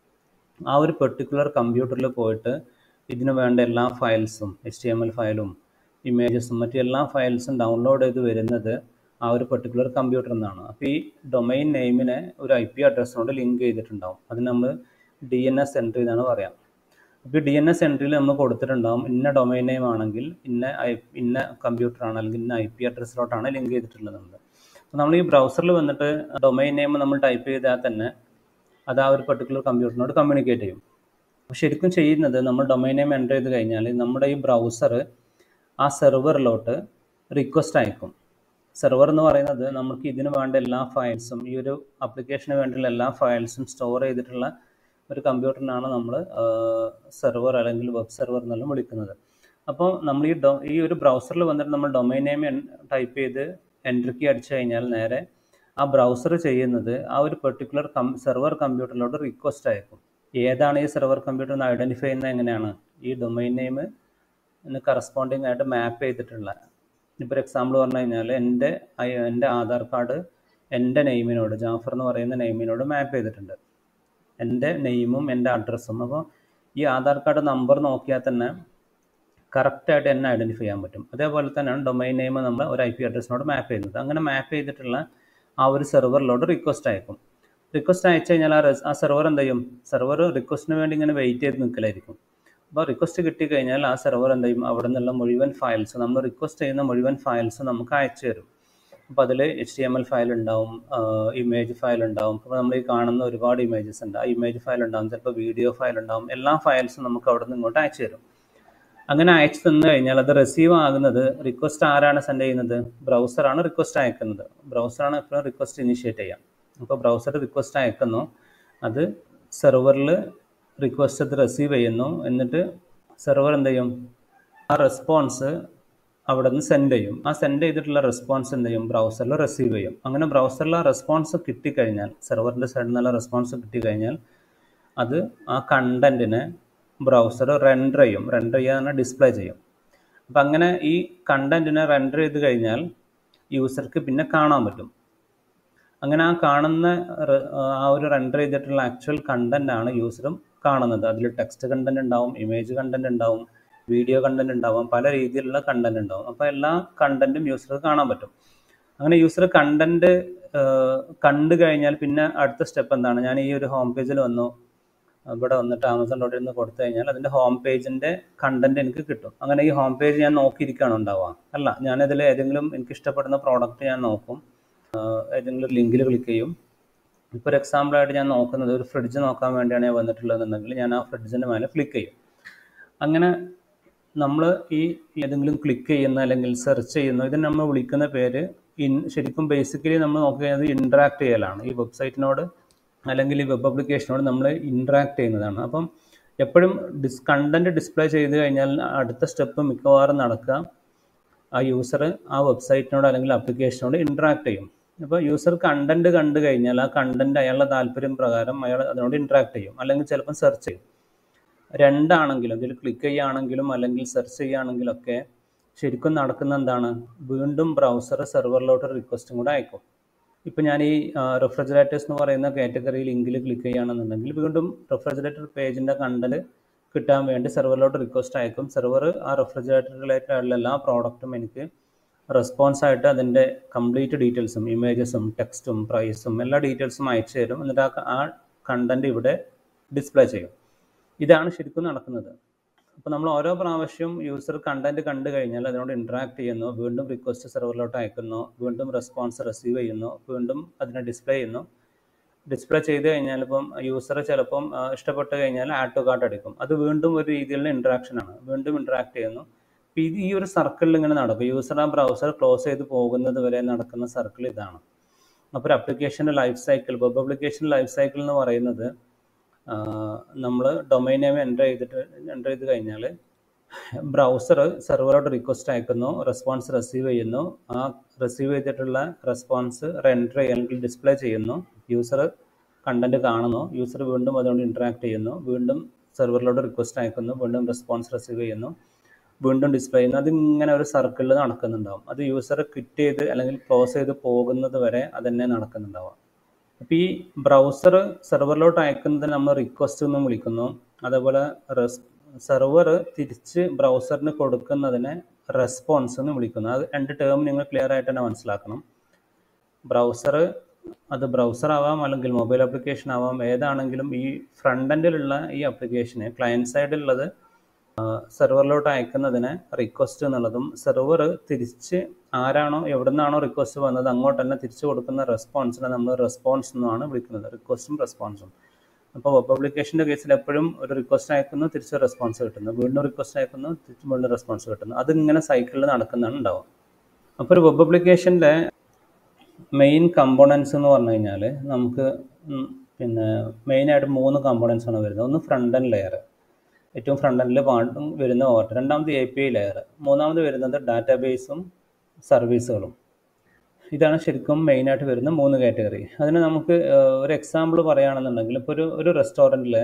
ആ ഒരു പെർട്ടിക്കുലർ കമ്പ്യൂട്ടറിൽ പോയിട്ട് ഇതിന് വേണ്ട എല്ലാ ഫയൽസും എച്ച് ടി എം എൽ ഫയലും ഇമേജസും മറ്റു എല്ലാ ഫയൽസും ഡൗൺലോഡ് ചെയ്ത് വരുന്നത് ആ ഒരു പെർട്ടിക്കുലർ കമ്പ്യൂട്ടറിൽ നിന്നാണ് അപ്പോൾ ഈ ഡൊമൈൻ നെയിമിനെ ഒരു ഐ പി അഡ്രസ്സിനോട് ലിങ്ക് ചെയ്തിട്ടുണ്ടാവും അത് നമ്മൾ ഡി എൻ എസ് എൻട്രി എന്നാണ് പറയാം അപ്പോൾ ഈ ഡി എൻ എസ് എൻട്രിയിൽ നമ്മൾ കൊടുത്തിട്ടുണ്ടാവും ഇന്ന ഡൊമൈൻ നെയിം ആണെങ്കിൽ ഇന്ന ഐ ഇന്ന കമ്പ്യൂട്ടറാണ് അല്ലെങ്കിൽ ഇന്ന ഐ പി അഡ്രസ്സിലോട്ടാണ് ലിങ്ക് ചെയ്തിട്ടുള്ളത് അപ്പോൾ നമ്മൾ ഈ ബ്രൗസറിൽ വന്നിട്ട് ഡൊമൈൻ നെയിം നമ്മൾ ടൈപ്പ് ചെയ്താൽ തന്നെ അത് ആ ഒരു പെർട്ടിക്കുലർ കമ്പ്യൂട്ടറിനോട് കമ്മ്യൂണിക്കേറ്റ് ചെയ്യും അപ്പോൾ ശരിക്കും ചെയ്യുന്നത് നമ്മൾ ഡൊമൈൻ നെയിം എൻ്റർ ചെയ്ത് കഴിഞ്ഞാൽ നമ്മുടെ ഈ ബ്രൗസർ ആ സെർവറിലോട്ട് റിക്വസ്റ്റ് അയക്കും സെർവർ എന്ന് പറയുന്നത് നമുക്ക് ഇതിന് വേണ്ട എല്ലാ ഫയൽസും ഈ ഒരു ആപ്ലിക്കേഷന് വേണ്ടിയുള്ള എല്ലാ ഫയൽസും സ്റ്റോർ ചെയ്തിട്ടുള്ള ഒരു കമ്പ്യൂട്ടറിനാണ് നമ്മൾ സെർവർ അല്ലെങ്കിൽ വെബ് സെർവർ എന്നെല്ലാം വിളിക്കുന്നത് അപ്പോൾ നമ്മൾ ഈ ഡൊ ഈ ഒരു ബ്രൗസറിൽ വന്നിട്ട് നമ്മൾ ഡൊമൈൻ നെയിം ടൈപ്പ് ചെയ്ത് എൻട്രി കീ അടിച്ചു കഴിഞ്ഞാൽ നേരെ ആ ബ്രൗസർ ചെയ്യുന്നത് ആ ഒരു പെർട്ടിക്കുലർ കം സെർവർ കമ്പ്യൂട്ടറിലോട്ട് റിക്വസ്റ്റ് അയക്കും ഏതാണ് ഈ സെർവർ കമ്പ്യൂട്ടർ എന്ന് ഐഡൻറ്റിഫൈ ചെയ്യുന്നത് എങ്ങനെയാണ് ഈ ഡൊമൈൻ നെയിം കറസ്പോണ്ടിങ് ആയിട്ട് മാപ്പ് ചെയ്തിട്ടുള്ള ഇപ്പോൾ ഒരു എക്സാമ്പിൾ പറഞ്ഞു കഴിഞ്ഞാൽ എൻ്റെ ഐ- എൻ്റെ ആധാർ കാർഡ് എൻ്റെ നെയിമിനോട് ജാഫർ എന്ന് പറയുന്ന നെയിമിനോട് മാപ്പ് ചെയ്തിട്ടുണ്ട് എൻ്റെ നെയിമും എൻ്റെ അഡ്രസ്സും അപ്പോൾ ഈ ആധാർ കാർഡ് നമ്പർ നോക്കിയാൽ തന്നെ കറക്റ്റായിട്ട് എന്നെ ഐഡൻറ്റിഫൈ ചെയ്യാൻ പറ്റും അതേപോലെ തന്നെയാണ് ഡൊമൈൻ നെയിം നമ്മൾ ഒരു ഐ പി അഡ്രസ്സിനോട് മാപ്പ് ചെയ്യുന്നത് അങ്ങനെ മാപ്പ് ചെയ്തിട്ടുള്ള ആ ഒരു സെർവറിലോട്ട് റിക്വസ്റ്റ് അയക്കും റിക്വസ്റ്റ് അയച്ചു കഴിഞ്ഞാൽ ആ res- ആ സെർവർ എന്ത് ചെയ്യും സെർവർ റിക്വസ്റ്റിന് വേണ്ടി ഇങ്ങനെ വെയിറ്റ് ചെയ്ത് നിൽക്കലായിരിക്കും അപ്പോൾ റിക്വസ്റ്റ് കിട്ടിക്കഴിഞ്ഞാൽ ആ സെർവർ എന്ത് ചെയ്യും അവിടെ നിന്നുള്ള മുഴുവൻ ഫയൽസ് നമ്മൾ റിക്വസ്റ്റ് ചെയ്യുന്ന മുഴുവൻ ഫയൽസ് നമുക്ക് അയച്ചു തരും അപ്പോൾ അതിൽ H T M L file ഉണ്ടാവും ഇമേജ് ഫയൽ ഉണ്ടാവും അപ്പോൾ നമ്മൾ ഈ കാണുന്ന ഒരുപാട് ഇമേജസ് ഉണ്ട് ആ ഇമേജ് ഫയൽ ഉണ്ടാവും ചിലപ്പോൾ വീഡിയോ ഫയൽ ഉണ്ടാവും എല്ലാ ഫയൽസും നമുക്ക് അവിടെ നിന്ന് ഇങ്ങോട്ട് അയച്ചു തരും അങ്ങനെ അയച്ചു തന്നു കഴിഞ്ഞാൽ അത് റിസീവ് ആകുന്നത് റിക്വസ്റ്റ് ആരാണ് സെൻഡ് ചെയ്യുന്നത് ബ്രൗസറാണ് റിക്വസ്റ്റ് അയക്കുന്നത് ബ്രൗസറാണ് എപ്പോഴും റിക്വസ്റ്റ് ഇനിഷ്യേറ്റ് ചെയ്യാം അപ്പോൾ ബ്രൗസർ റിക്വസ്റ്റ് അയക്കുന്നു അത് സെർവറിൽ റിക്വസ്റ്റ് അത് റിസീവ് ചെയ്യുന്നു എന്നിട്ട് സെർവർ എന്ത് ചെയ്യും ആ റെസ്പോൺസ് അവിടെ നിന്ന് സെൻഡ് ചെയ്യും ആ സെൻഡ് ചെയ്തിട്ടുള്ള റെസ്പോൺസ് എന്ത് ചെയ്യും ബ്രൗസറിൽ റിസീവ് ചെയ്യും അങ്ങനെ ബ്രൗസറിൽ ആ റെസ്പോൺസ് കിട്ടിക്കഴിഞ്ഞാൽ സെർവറിൻ്റെ സൈഡിൽ നിന്നുള്ള റെസ്പോൺസ് കിട്ടിക്കഴിഞ്ഞാൽ അത് ആ കണ്ടന്റിനെ ബ്രൗസർ റെൻഡർ ചെയ്യും റെൻഡർ ചെയ്യാൻ ഡിസ്പ്ലേ ചെയ്യും അപ്പം അങ്ങനെ ഈ കണ്ടന്റിനെ റെൻഡർ ചെയ്ത് കഴിഞ്ഞാൽ യൂസർക്ക് പിന്നെ കാണാൻ പറ്റും അങ്ങനെ ആ കാണുന്ന റെ- ആ ഒരു റെൻഡർ ചെയ്തിട്ടുള്ള ആക്ച്വൽ കണ്ടന്റ് ആണ് യൂസറും കാണുന്നത് അതിൽ ടെക്സ്റ്റ് കണ്ടന്റ് ഉണ്ടാവും ഇമേജ് കണ്ടന്റ് ഉണ്ടാവും വീഡിയോ കണ്ടന്റ് ഉണ്ടാവും പല രീതിയിലുള്ള കണ്ടന്റ് ഉണ്ടാവും അപ്പോൾ എല്ലാ കണ്ടന്റും യൂസർക്ക് കാണാൻ പറ്റും അങ്ങനെ യൂസർ കണ്ടന്റ് കണ്ടു കഴിഞ്ഞാൽ പിന്നെ അടുത്ത സ്റ്റെപ്പ് എന്താണ് ഞാൻ ഈ ഒരു ഹോം പേജിൽ വന്നു ഇവിടെ വന്നിട്ട് ആമസോൺ ഡോട്ടിൽ നിന്ന് കൊടുത്തു കഴിഞ്ഞാൽ അതിൻ്റെ ഹോം പേജിൻ്റെ കണ്ടന്റ് എനിക്ക് കിട്ടും അങ്ങനെ ഈ ഹോം പേജ് ഞാൻ നോക്കിയിരിക്കുകയാണ് ഉണ്ടാവുക അല്ല ഞാനതിൽ ഏതെങ്കിലും എനിക്ക് ഇഷ്ടപ്പെടുന്ന പ്രോഡക്റ്റ് ഞാൻ നോക്കും ആഹ് ഏതെങ്കിലും ഒരു ലിങ്കിൽ ക്ലിക്ക് ചെയ്യും ഇപ്പോൾ ഒരു എക്സാമ്പിളായിട്ട് ഞാൻ നോക്കുന്നത് ഒരു ഫ്രിഡ്ജ് നോക്കാൻ വേണ്ടിയാണ് ഞാൻ വന്നിട്ടുള്ളതെന്നുണ്ടെങ്കിൽ ഞാൻ ആ ഫ്രിഡ്ജിൻ്റെ മേലെ ക്ലിക്ക് ചെയ്യും അങ്ങനെ നമ്മൾ ഈ ഏതെങ്കിലും ക്ലിക്ക് ചെയ്യുന്ന അല്ലെങ്കിൽ സെർച്ച് ചെയ്യുന്ന ഇതിന് നമ്മൾ വിളിക്കുന്ന പേര് ഇൻ ശരിക്കും ബേസിക്കലി നമ്മൾ നോക്കുന്നത് ഇൻട്രാക്ട് ചെയ്യലാണ് ഈ വെബ്സൈറ്റിനോട് അല്ലെങ്കിൽ ഈ വെബ് ആപ്ലിക്കേഷനോട് നമ്മൾ ഇൻട്രാക്ട് ചെയ്യുന്നതാണ് അപ്പം എപ്പോഴും ഡിസ് കണ്ടന്റ് ഡിസ്പ്ലേ ചെയ്ത് കഴിഞ്ഞാൽ അടുത്ത സ്റ്റെപ്പ് മിക്കവാറും നടക്കുക ആ യൂസർ ആ വെബ്സൈറ്റിനോട് അല്ലെങ്കിൽ ആപ്ലിക്കേഷനോട് ഇൻട്രാക്ട് ചെയ്യും അപ്പോൾ യൂസർ കണ്ടന്റ് കണ്ടു കഴിഞ്ഞാൽ ആ കണ്ടന്റ് അയാളുടെ താല്പര്യം പ്രകാരം അയാൾ അതിനോട് ഇൻട്രാക്ട് ചെയ്യും അല്ലെങ്കിൽ ചിലപ്പം സെർച്ച് ചെയ്യും രണ്ടാണെങ്കിലും ഇതിൽ ക്ലിക്ക് ചെയ്യുകയാണെങ്കിലും അല്ലെങ്കിൽ സെർച്ച് ചെയ്യുകയാണെങ്കിലും ഒക്കെ ശരിക്കും നടക്കുന്ന എന്താണ് വീണ്ടും ബ്രൗസർ സെർവറിലോട്ട് റിക്വസ്റ്റും കൂടെ അയക്കും ഇപ്പം ഞാൻ ഈ റെഫ്രിജറേറ്റേഴ്സ് എന്ന് പറയുന്ന കാറ്റഗറി ലിങ്കിൽ ക്ലിക്ക് ചെയ്യുകയാണെന്നുണ്ടെങ്കിൽ വീണ്ടും റെഫ്രിജറേറ്റർ പേജിൻ്റെ കണ്ടന്റ് കിട്ടാൻ വേണ്ടി സെർവറിലോട്ട് റിക്വസ്റ്റ് അയക്കും സെർവർ ആ റെഫ്രിജറേറ്റർ റിലേറ്റഡ് ആയിട്ടുള്ള എല്ലാ പ്രോഡക്റ്റും എനിക്ക് റെസ്പോൺസ് ആയിട്ട് അതിൻ്റെ കംപ്ലീറ്റ് ഡീറ്റെയിൽസും ഇമേജസും ടെക്സ്റ്റും പ്രൈസും എല്ലാ ഡീറ്റെയിൽസും അയച്ചു തരും എന്നിട്ട് ആ ആ കണ്ടന്റ് ഇവിടെ ഡിസ്പ്ലേ ചെയ്യും ഇതാണ് ശരിക്കും നടക്കുന്നത് അപ്പോൾ നമ്മൾ ഓരോ പ്രാവശ്യം യൂസർ കണ്ടന്റ് കണ്ടു കഴിഞ്ഞാൽ അതിനോട് ഇൻട്രാക്ട് ചെയ്യുന്നു വീണ്ടും റിക്വസ്റ്റ് സെർവറിലോട്ട് അയക്കുന്നു വീണ്ടും റെസ്പോൺസ് റിസീവ് ചെയ്യുന്നു വീണ്ടും അതിനെ ഡിസ്പ്ലേ ചെയ്യുന്നു ഡിസ്പ്ലേ ചെയ്ത് കഴിഞ്ഞാൽ ഇപ്പം യൂസർ ചിലപ്പം ആ, ഇഷ്ടപ്പെട്ട് കഴിഞ്ഞാൽ ആഡ് ടു കാർട്ട് അടിക്കും അത് വീണ്ടും ഒരു രീതിയിലുള്ള ഇൻട്രാക്ഷൻ ആണ് വീണ്ടും ഇൻട്രാക്ട് ചെയ്യുന്നു അപ്പോൾ ഇത് ഈ ഒരു സർക്കിളിൽ ഇങ്ങനെ നടക്കും യൂസർ ആ ബ്രൗസർ ക്ലോസ് ചെയ്ത് പോകുന്നത് വരെ നടക്കുന്ന സർക്കിൾ ഇതാണ് അപ്പോൾ ഒരു അപ്ലിക്കേഷൻ്റെ life cycle web application life cycle എന്ന് പറയുന്നത് നമ്മൾ ഡൊമൈൻ നെയിം എൻ്റർ ചെയ്തിട്ട് എൻ്റർ ചെയ്ത് കഴിഞ്ഞാൽ ബ്രൗസർ സെർവറോട് റിക്വസ്റ്റ് അയക്കുന്നു റെസ്പോൺസ് റിസീവ് ചെയ്യുന്നു ആ റിസീവ് ചെയ്തിട്ടുള്ള റെസ്പോൺസ് റെൻഡർ അല്ലെങ്കിൽ ഡിസ്പ്ലേ ചെയ്യുന്നു യൂസർ കണ്ടന്റ് കാണുന്നു യൂസർ വീണ്ടും അതുകൊണ്ട് ഇൻട്രാക്ട് ചെയ്യുന്നു വീണ്ടും സെർവറിലോട്ട് റിക്വസ്റ്റ് അയക്കുന്നു വീണ്ടും റെസ്പോൺസ് റിസീവ് ചെയ്യുന്നു വീണ്ടും ഡിസ്പ്ലേ ചെയ്യുന്നു അത് ഇങ്ങനെ ഒരു സർക്കിളിൽ നടക്കുന്നുണ്ടാവും അത് യൂസർ ക്വിറ്റ് ചെയ്ത് അല്ലെങ്കിൽ ക്ലോസ് ചെയ്ത് പോകുന്നത് വരെ അതന്നെ നടക്കുന്നുണ്ടാവും അപ്പോൾ ഈ ബ്രൗസർ സെർവറിലോട്ട് അയക്കുന്നതിന് നമ്മൾ റിക്വസ്റ്റ് എന്നും വിളിക്കുന്നു അതേപോലെ സെർവർ തിരിച്ച് ബ്രൗസറിന് കൊടുക്കുന്നതിനെ റെസ്പോൺസ് എന്ന് വിളിക്കുന്നു അത് രണ്ട് ടേം നിങ്ങൾ ക്ലിയർ ആയിട്ട് തന്നെ മനസ്സിലാക്കണം ബ്രൗസർ അത് ബ്രൗസർ ആവാം അല്ലെങ്കിൽ മൊബൈൽ ആപ്ലിക്കേഷൻ ആവാം ഏതാണെങ്കിലും ഈ ഫ്രണ്ട് എൻഡിലുള്ള ഈ ആപ്ലിക്കേഷന് ക്ലയൻറ്റ് സൈഡിലുള്ളത് സെർവറിലോട്ട് അയക്കുന്നതിന് റിക്വസ്റ്റ് എന്നുള്ളതും സെർവർ തിരിച്ച് ആരാണോ എവിടെ നിന്നാണോ റിക്വസ്റ്റ് വന്നത് അങ്ങോട്ട് തന്നെ തിരിച്ചു കൊടുക്കുന്ന റെസ്പോൺസിനെ നമ്മൾ റെസ്പോൺസ് എന്നാണ് വിളിക്കുന്നത് റിക്വസ്റ്റും റെസ്പോൺസും അപ്പോൾ വെബ് ആപ്ലിക്കേഷൻ്റെ കേസിൽ എപ്പോഴും ഒരു റിക്വസ്റ്റ് അയക്കുന്നു തിരിച്ച് റെസ്പോൺസ് കിട്ടുന്നു വീണ്ടും റിക്വസ്റ്റ് അയക്കുന്നു തിരിച്ച് വീണ്ടും റെസ്പോൺസ് കിട്ടുന്നു അതിങ്ങനെ സൈക്കിളിൽ നടക്കുന്നതാണ് ഉണ്ടാവുക അപ്പോൾ ഒരു വെബ് ആപ്ലിക്കേഷൻ്റെ മെയിൻ കമ്പോണൻസ് എന്ന് പറഞ്ഞു കഴിഞ്ഞാൽ നമുക്ക് ഉം, പിന്നെ മെയിനായിട്ട് മൂന്ന് കമ്പോണൻസ് ആണ് വരുന്നത് ഒന്ന് ഫ്രണ്ട് ആൻഡ് ലെയർ ഏറ്റവും ഫ്രണ്ട് എൻഡിൽ വരുന്ന ഓർഡർ രണ്ടാമത് എ പി ഐ ലെയർ മൂന്നാമത് വരുന്നത് ഡാറ്റാബേസും സർവീസുകളും ഇതാണ് ശരിക്കും മെയിനായിട്ട് വരുന്ന മൂന്ന് കാറ്റഗറി അതിന് നമുക്ക് ഏഹ്, ഒരു എക്സാമ്പിൾ പറയുകയാണെന്നുണ്ടെങ്കിൽ ഇപ്പോൾ ഒരു ഒരു റെസ്റ്റോറൻറ്റിൽ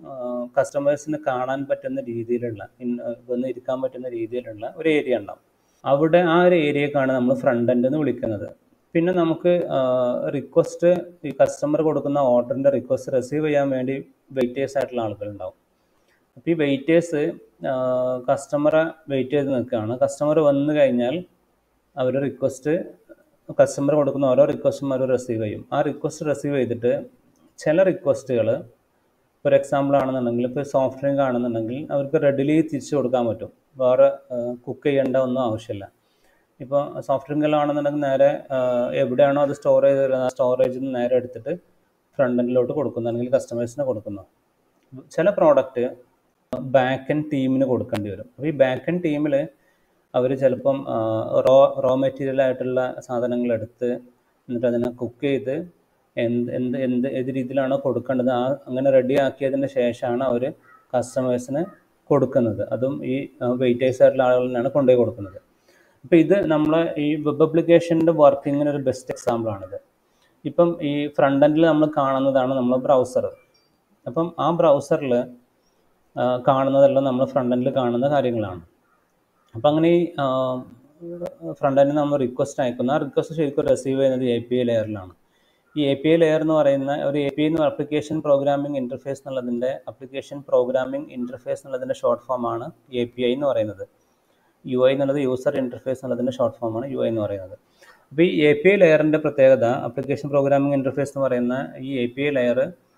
കസ്റ്റമേഴ്സിന് കാണാൻ പറ്റുന്ന രീതിയിലുള്ള ഇൻ- വന്ന് ഇരിക്കാൻ പറ്റുന്ന രീതിയിലുള്ള ഒരു ഏരിയ ഉണ്ടാവും അവിടെ ആ ഒരു ഏരിയക്കാണ് നമ്മൾ ഫ്രണ്ട് എൻഡ് എന്ന് വിളിക്കുന്നത് പിന്നെ നമുക്ക് റിക്വസ്റ്റ് ഈ കസ്റ്റമർ കൊടുക്കുന്ന ഓർഡറിൻ്റെ റിക്വസ്റ്റ് റിസീവ് ചെയ്യാൻ വേണ്ടി വെയിറ്റേഴ്സ് ആയിട്ടുള്ള ആളുകളുണ്ടാവും അപ്പോൾ ഈ വെയിറ്റേഴ്സ് കസ്റ്റമറെ വെയിറ്റ് ചെയ്ത് നിൽക്കുകയാണ് കസ്റ്റമർ വന്നു കഴിഞ്ഞാൽ അവർ റിക്വസ്റ്റ് കസ്റ്റമർ കൊടുക്കുന്ന ഓരോ റിക്വസ്റ്റും അവർ റിസീവ് ചെയ്യും ആ റിക്വസ്റ്റ് റിസീവ് ചെയ്തിട്ട് ചില റിക്വസ്റ്റുകൾ ഫോർ എക്സാമ്പിൾ ആണെന്നുണ്ടെങ്കിൽ ഇപ്പോൾ സോഫ്റ്റ് ഡ്രിങ്ക് ആണെന്നുണ്ടെങ്കിൽ അവർക്ക് റെഡിലി തിരിച്ചു കൊടുക്കാൻ പറ്റും വേറെ കുക്ക് ചെയ്യേണ്ട ഒന്നും ആവശ്യമില്ല ഇപ്പോൾ സോഫ്റ്റ് ഡ്രിങ്കിലാണെന്നുണ്ടെങ്കിൽ നേരെ എവിടെയാണോ അത് സ്റ്റോർ ചെയ്ത് ആ സ്റ്റോറേജിൽ നിന്ന് നേരെ എടുത്തിട്ട് ഫ്രണ്ട് എൻഡിലോട്ട് കൊടുക്കുന്നു അല്ലെങ്കിൽ കസ്റ്റമേഴ്സിന് കൊടുക്കുന്നു ചില പ്രോഡക്റ്റ് ബാക്ക് എൻഡ് ടീമിന് കൊടുക്കേണ്ടി വരും അപ്പോൾ ഈ ബാക്ക് എൻഡ് ടീമിൽ അവർ ചിലപ്പം റോ റോ മെറ്റീരിയൽ ആയിട്ടുള്ള സാധനങ്ങൾ എടുത്ത് എന്നിട്ട് അതിനെ കുക്ക് ചെയ്ത് എന്ത് എന്ത് എന്ത് ഏത് രീതിയിലാണോ കൊടുക്കേണ്ടത് ആ അങ്ങനെ റെഡി ആക്കിയതിന് ശേഷമാണ് അവർ കസ്റ്റമേഴ്സിന് കൊടുക്കുന്നത് അതും ഈ വെയിറ്റേഴ്സ് ആയിട്ടുള്ള ആളുകളിനാണ് കൊണ്ടുപോയി കൊടുക്കുന്നത് അപ്പോൾ ഇത് നമ്മൾ ഈ വെബ് അപ്ലിക്കേഷൻ്റെ വർക്കിങ്ങിന് ഒരു ബെസ്റ്റ് എക്സാമ്പിളാണിത് ഇപ്പം ഈ ഫ്രണ്ട് എൻഡിൽ നമ്മൾ കാണുന്നതാണ് നമ്മൾ ബ്രൗസർ അപ്പം ആ ബ്രൗസറിൽ കാണുന്നതെല്ലാം നമ്മൾ ഫ്രണ്ട് എൻഡിൽ കാണുന്ന കാര്യങ്ങളാണ് അപ്പം അങ്ങനെ ഈ ഫ്രണ്ട് എൻഡിൽ നമ്മൾ റിക്വസ്റ്റ് അയക്കുന്നു ആ റിക്വസ്റ്റ് ശരിക്കും റിസീവ് ചെയ്യുന്നത് എ പി ഐ ലെയറിലാണ് ഈ എ പി ഐ ലെയർ എന്ന് പറയുന്ന ഒരു എ പി ഐ എന്ന് അപ്ലിക്കേഷൻ പ്രോഗ്രാമിംഗ് ഇൻ്റർഫേസ് എന്നുള്ളതിൻ്റെ അപ്ലിക്കേഷൻ പ്രോഗ്രാമിംഗ് ഇൻ്റർഫേസ് എന്നുള്ളതിൻ്റെ ഷോർട്ട് ഫോമാണ് എ പി ഐ എന്ന് പറയുന്നത് യു ഐ എന്നുള്ളത് യൂസർ ഇൻ്റർഫേസ് എന്നുള്ളതിൻ്റെ ഷോർട്ട് ഫോമാണ് യു ഐ എന്ന് പറയുന്നത് അപ്പോൾ ഈ എ പി ഐ ലെയറിൻ്റെ പ്രത്യേകത അപ്ലിക്കേഷൻ പ്രോഗ്രാമിംഗ് ഇൻ്റർഫേസ് എന്ന് പറയുന്ന ഈ A P I layer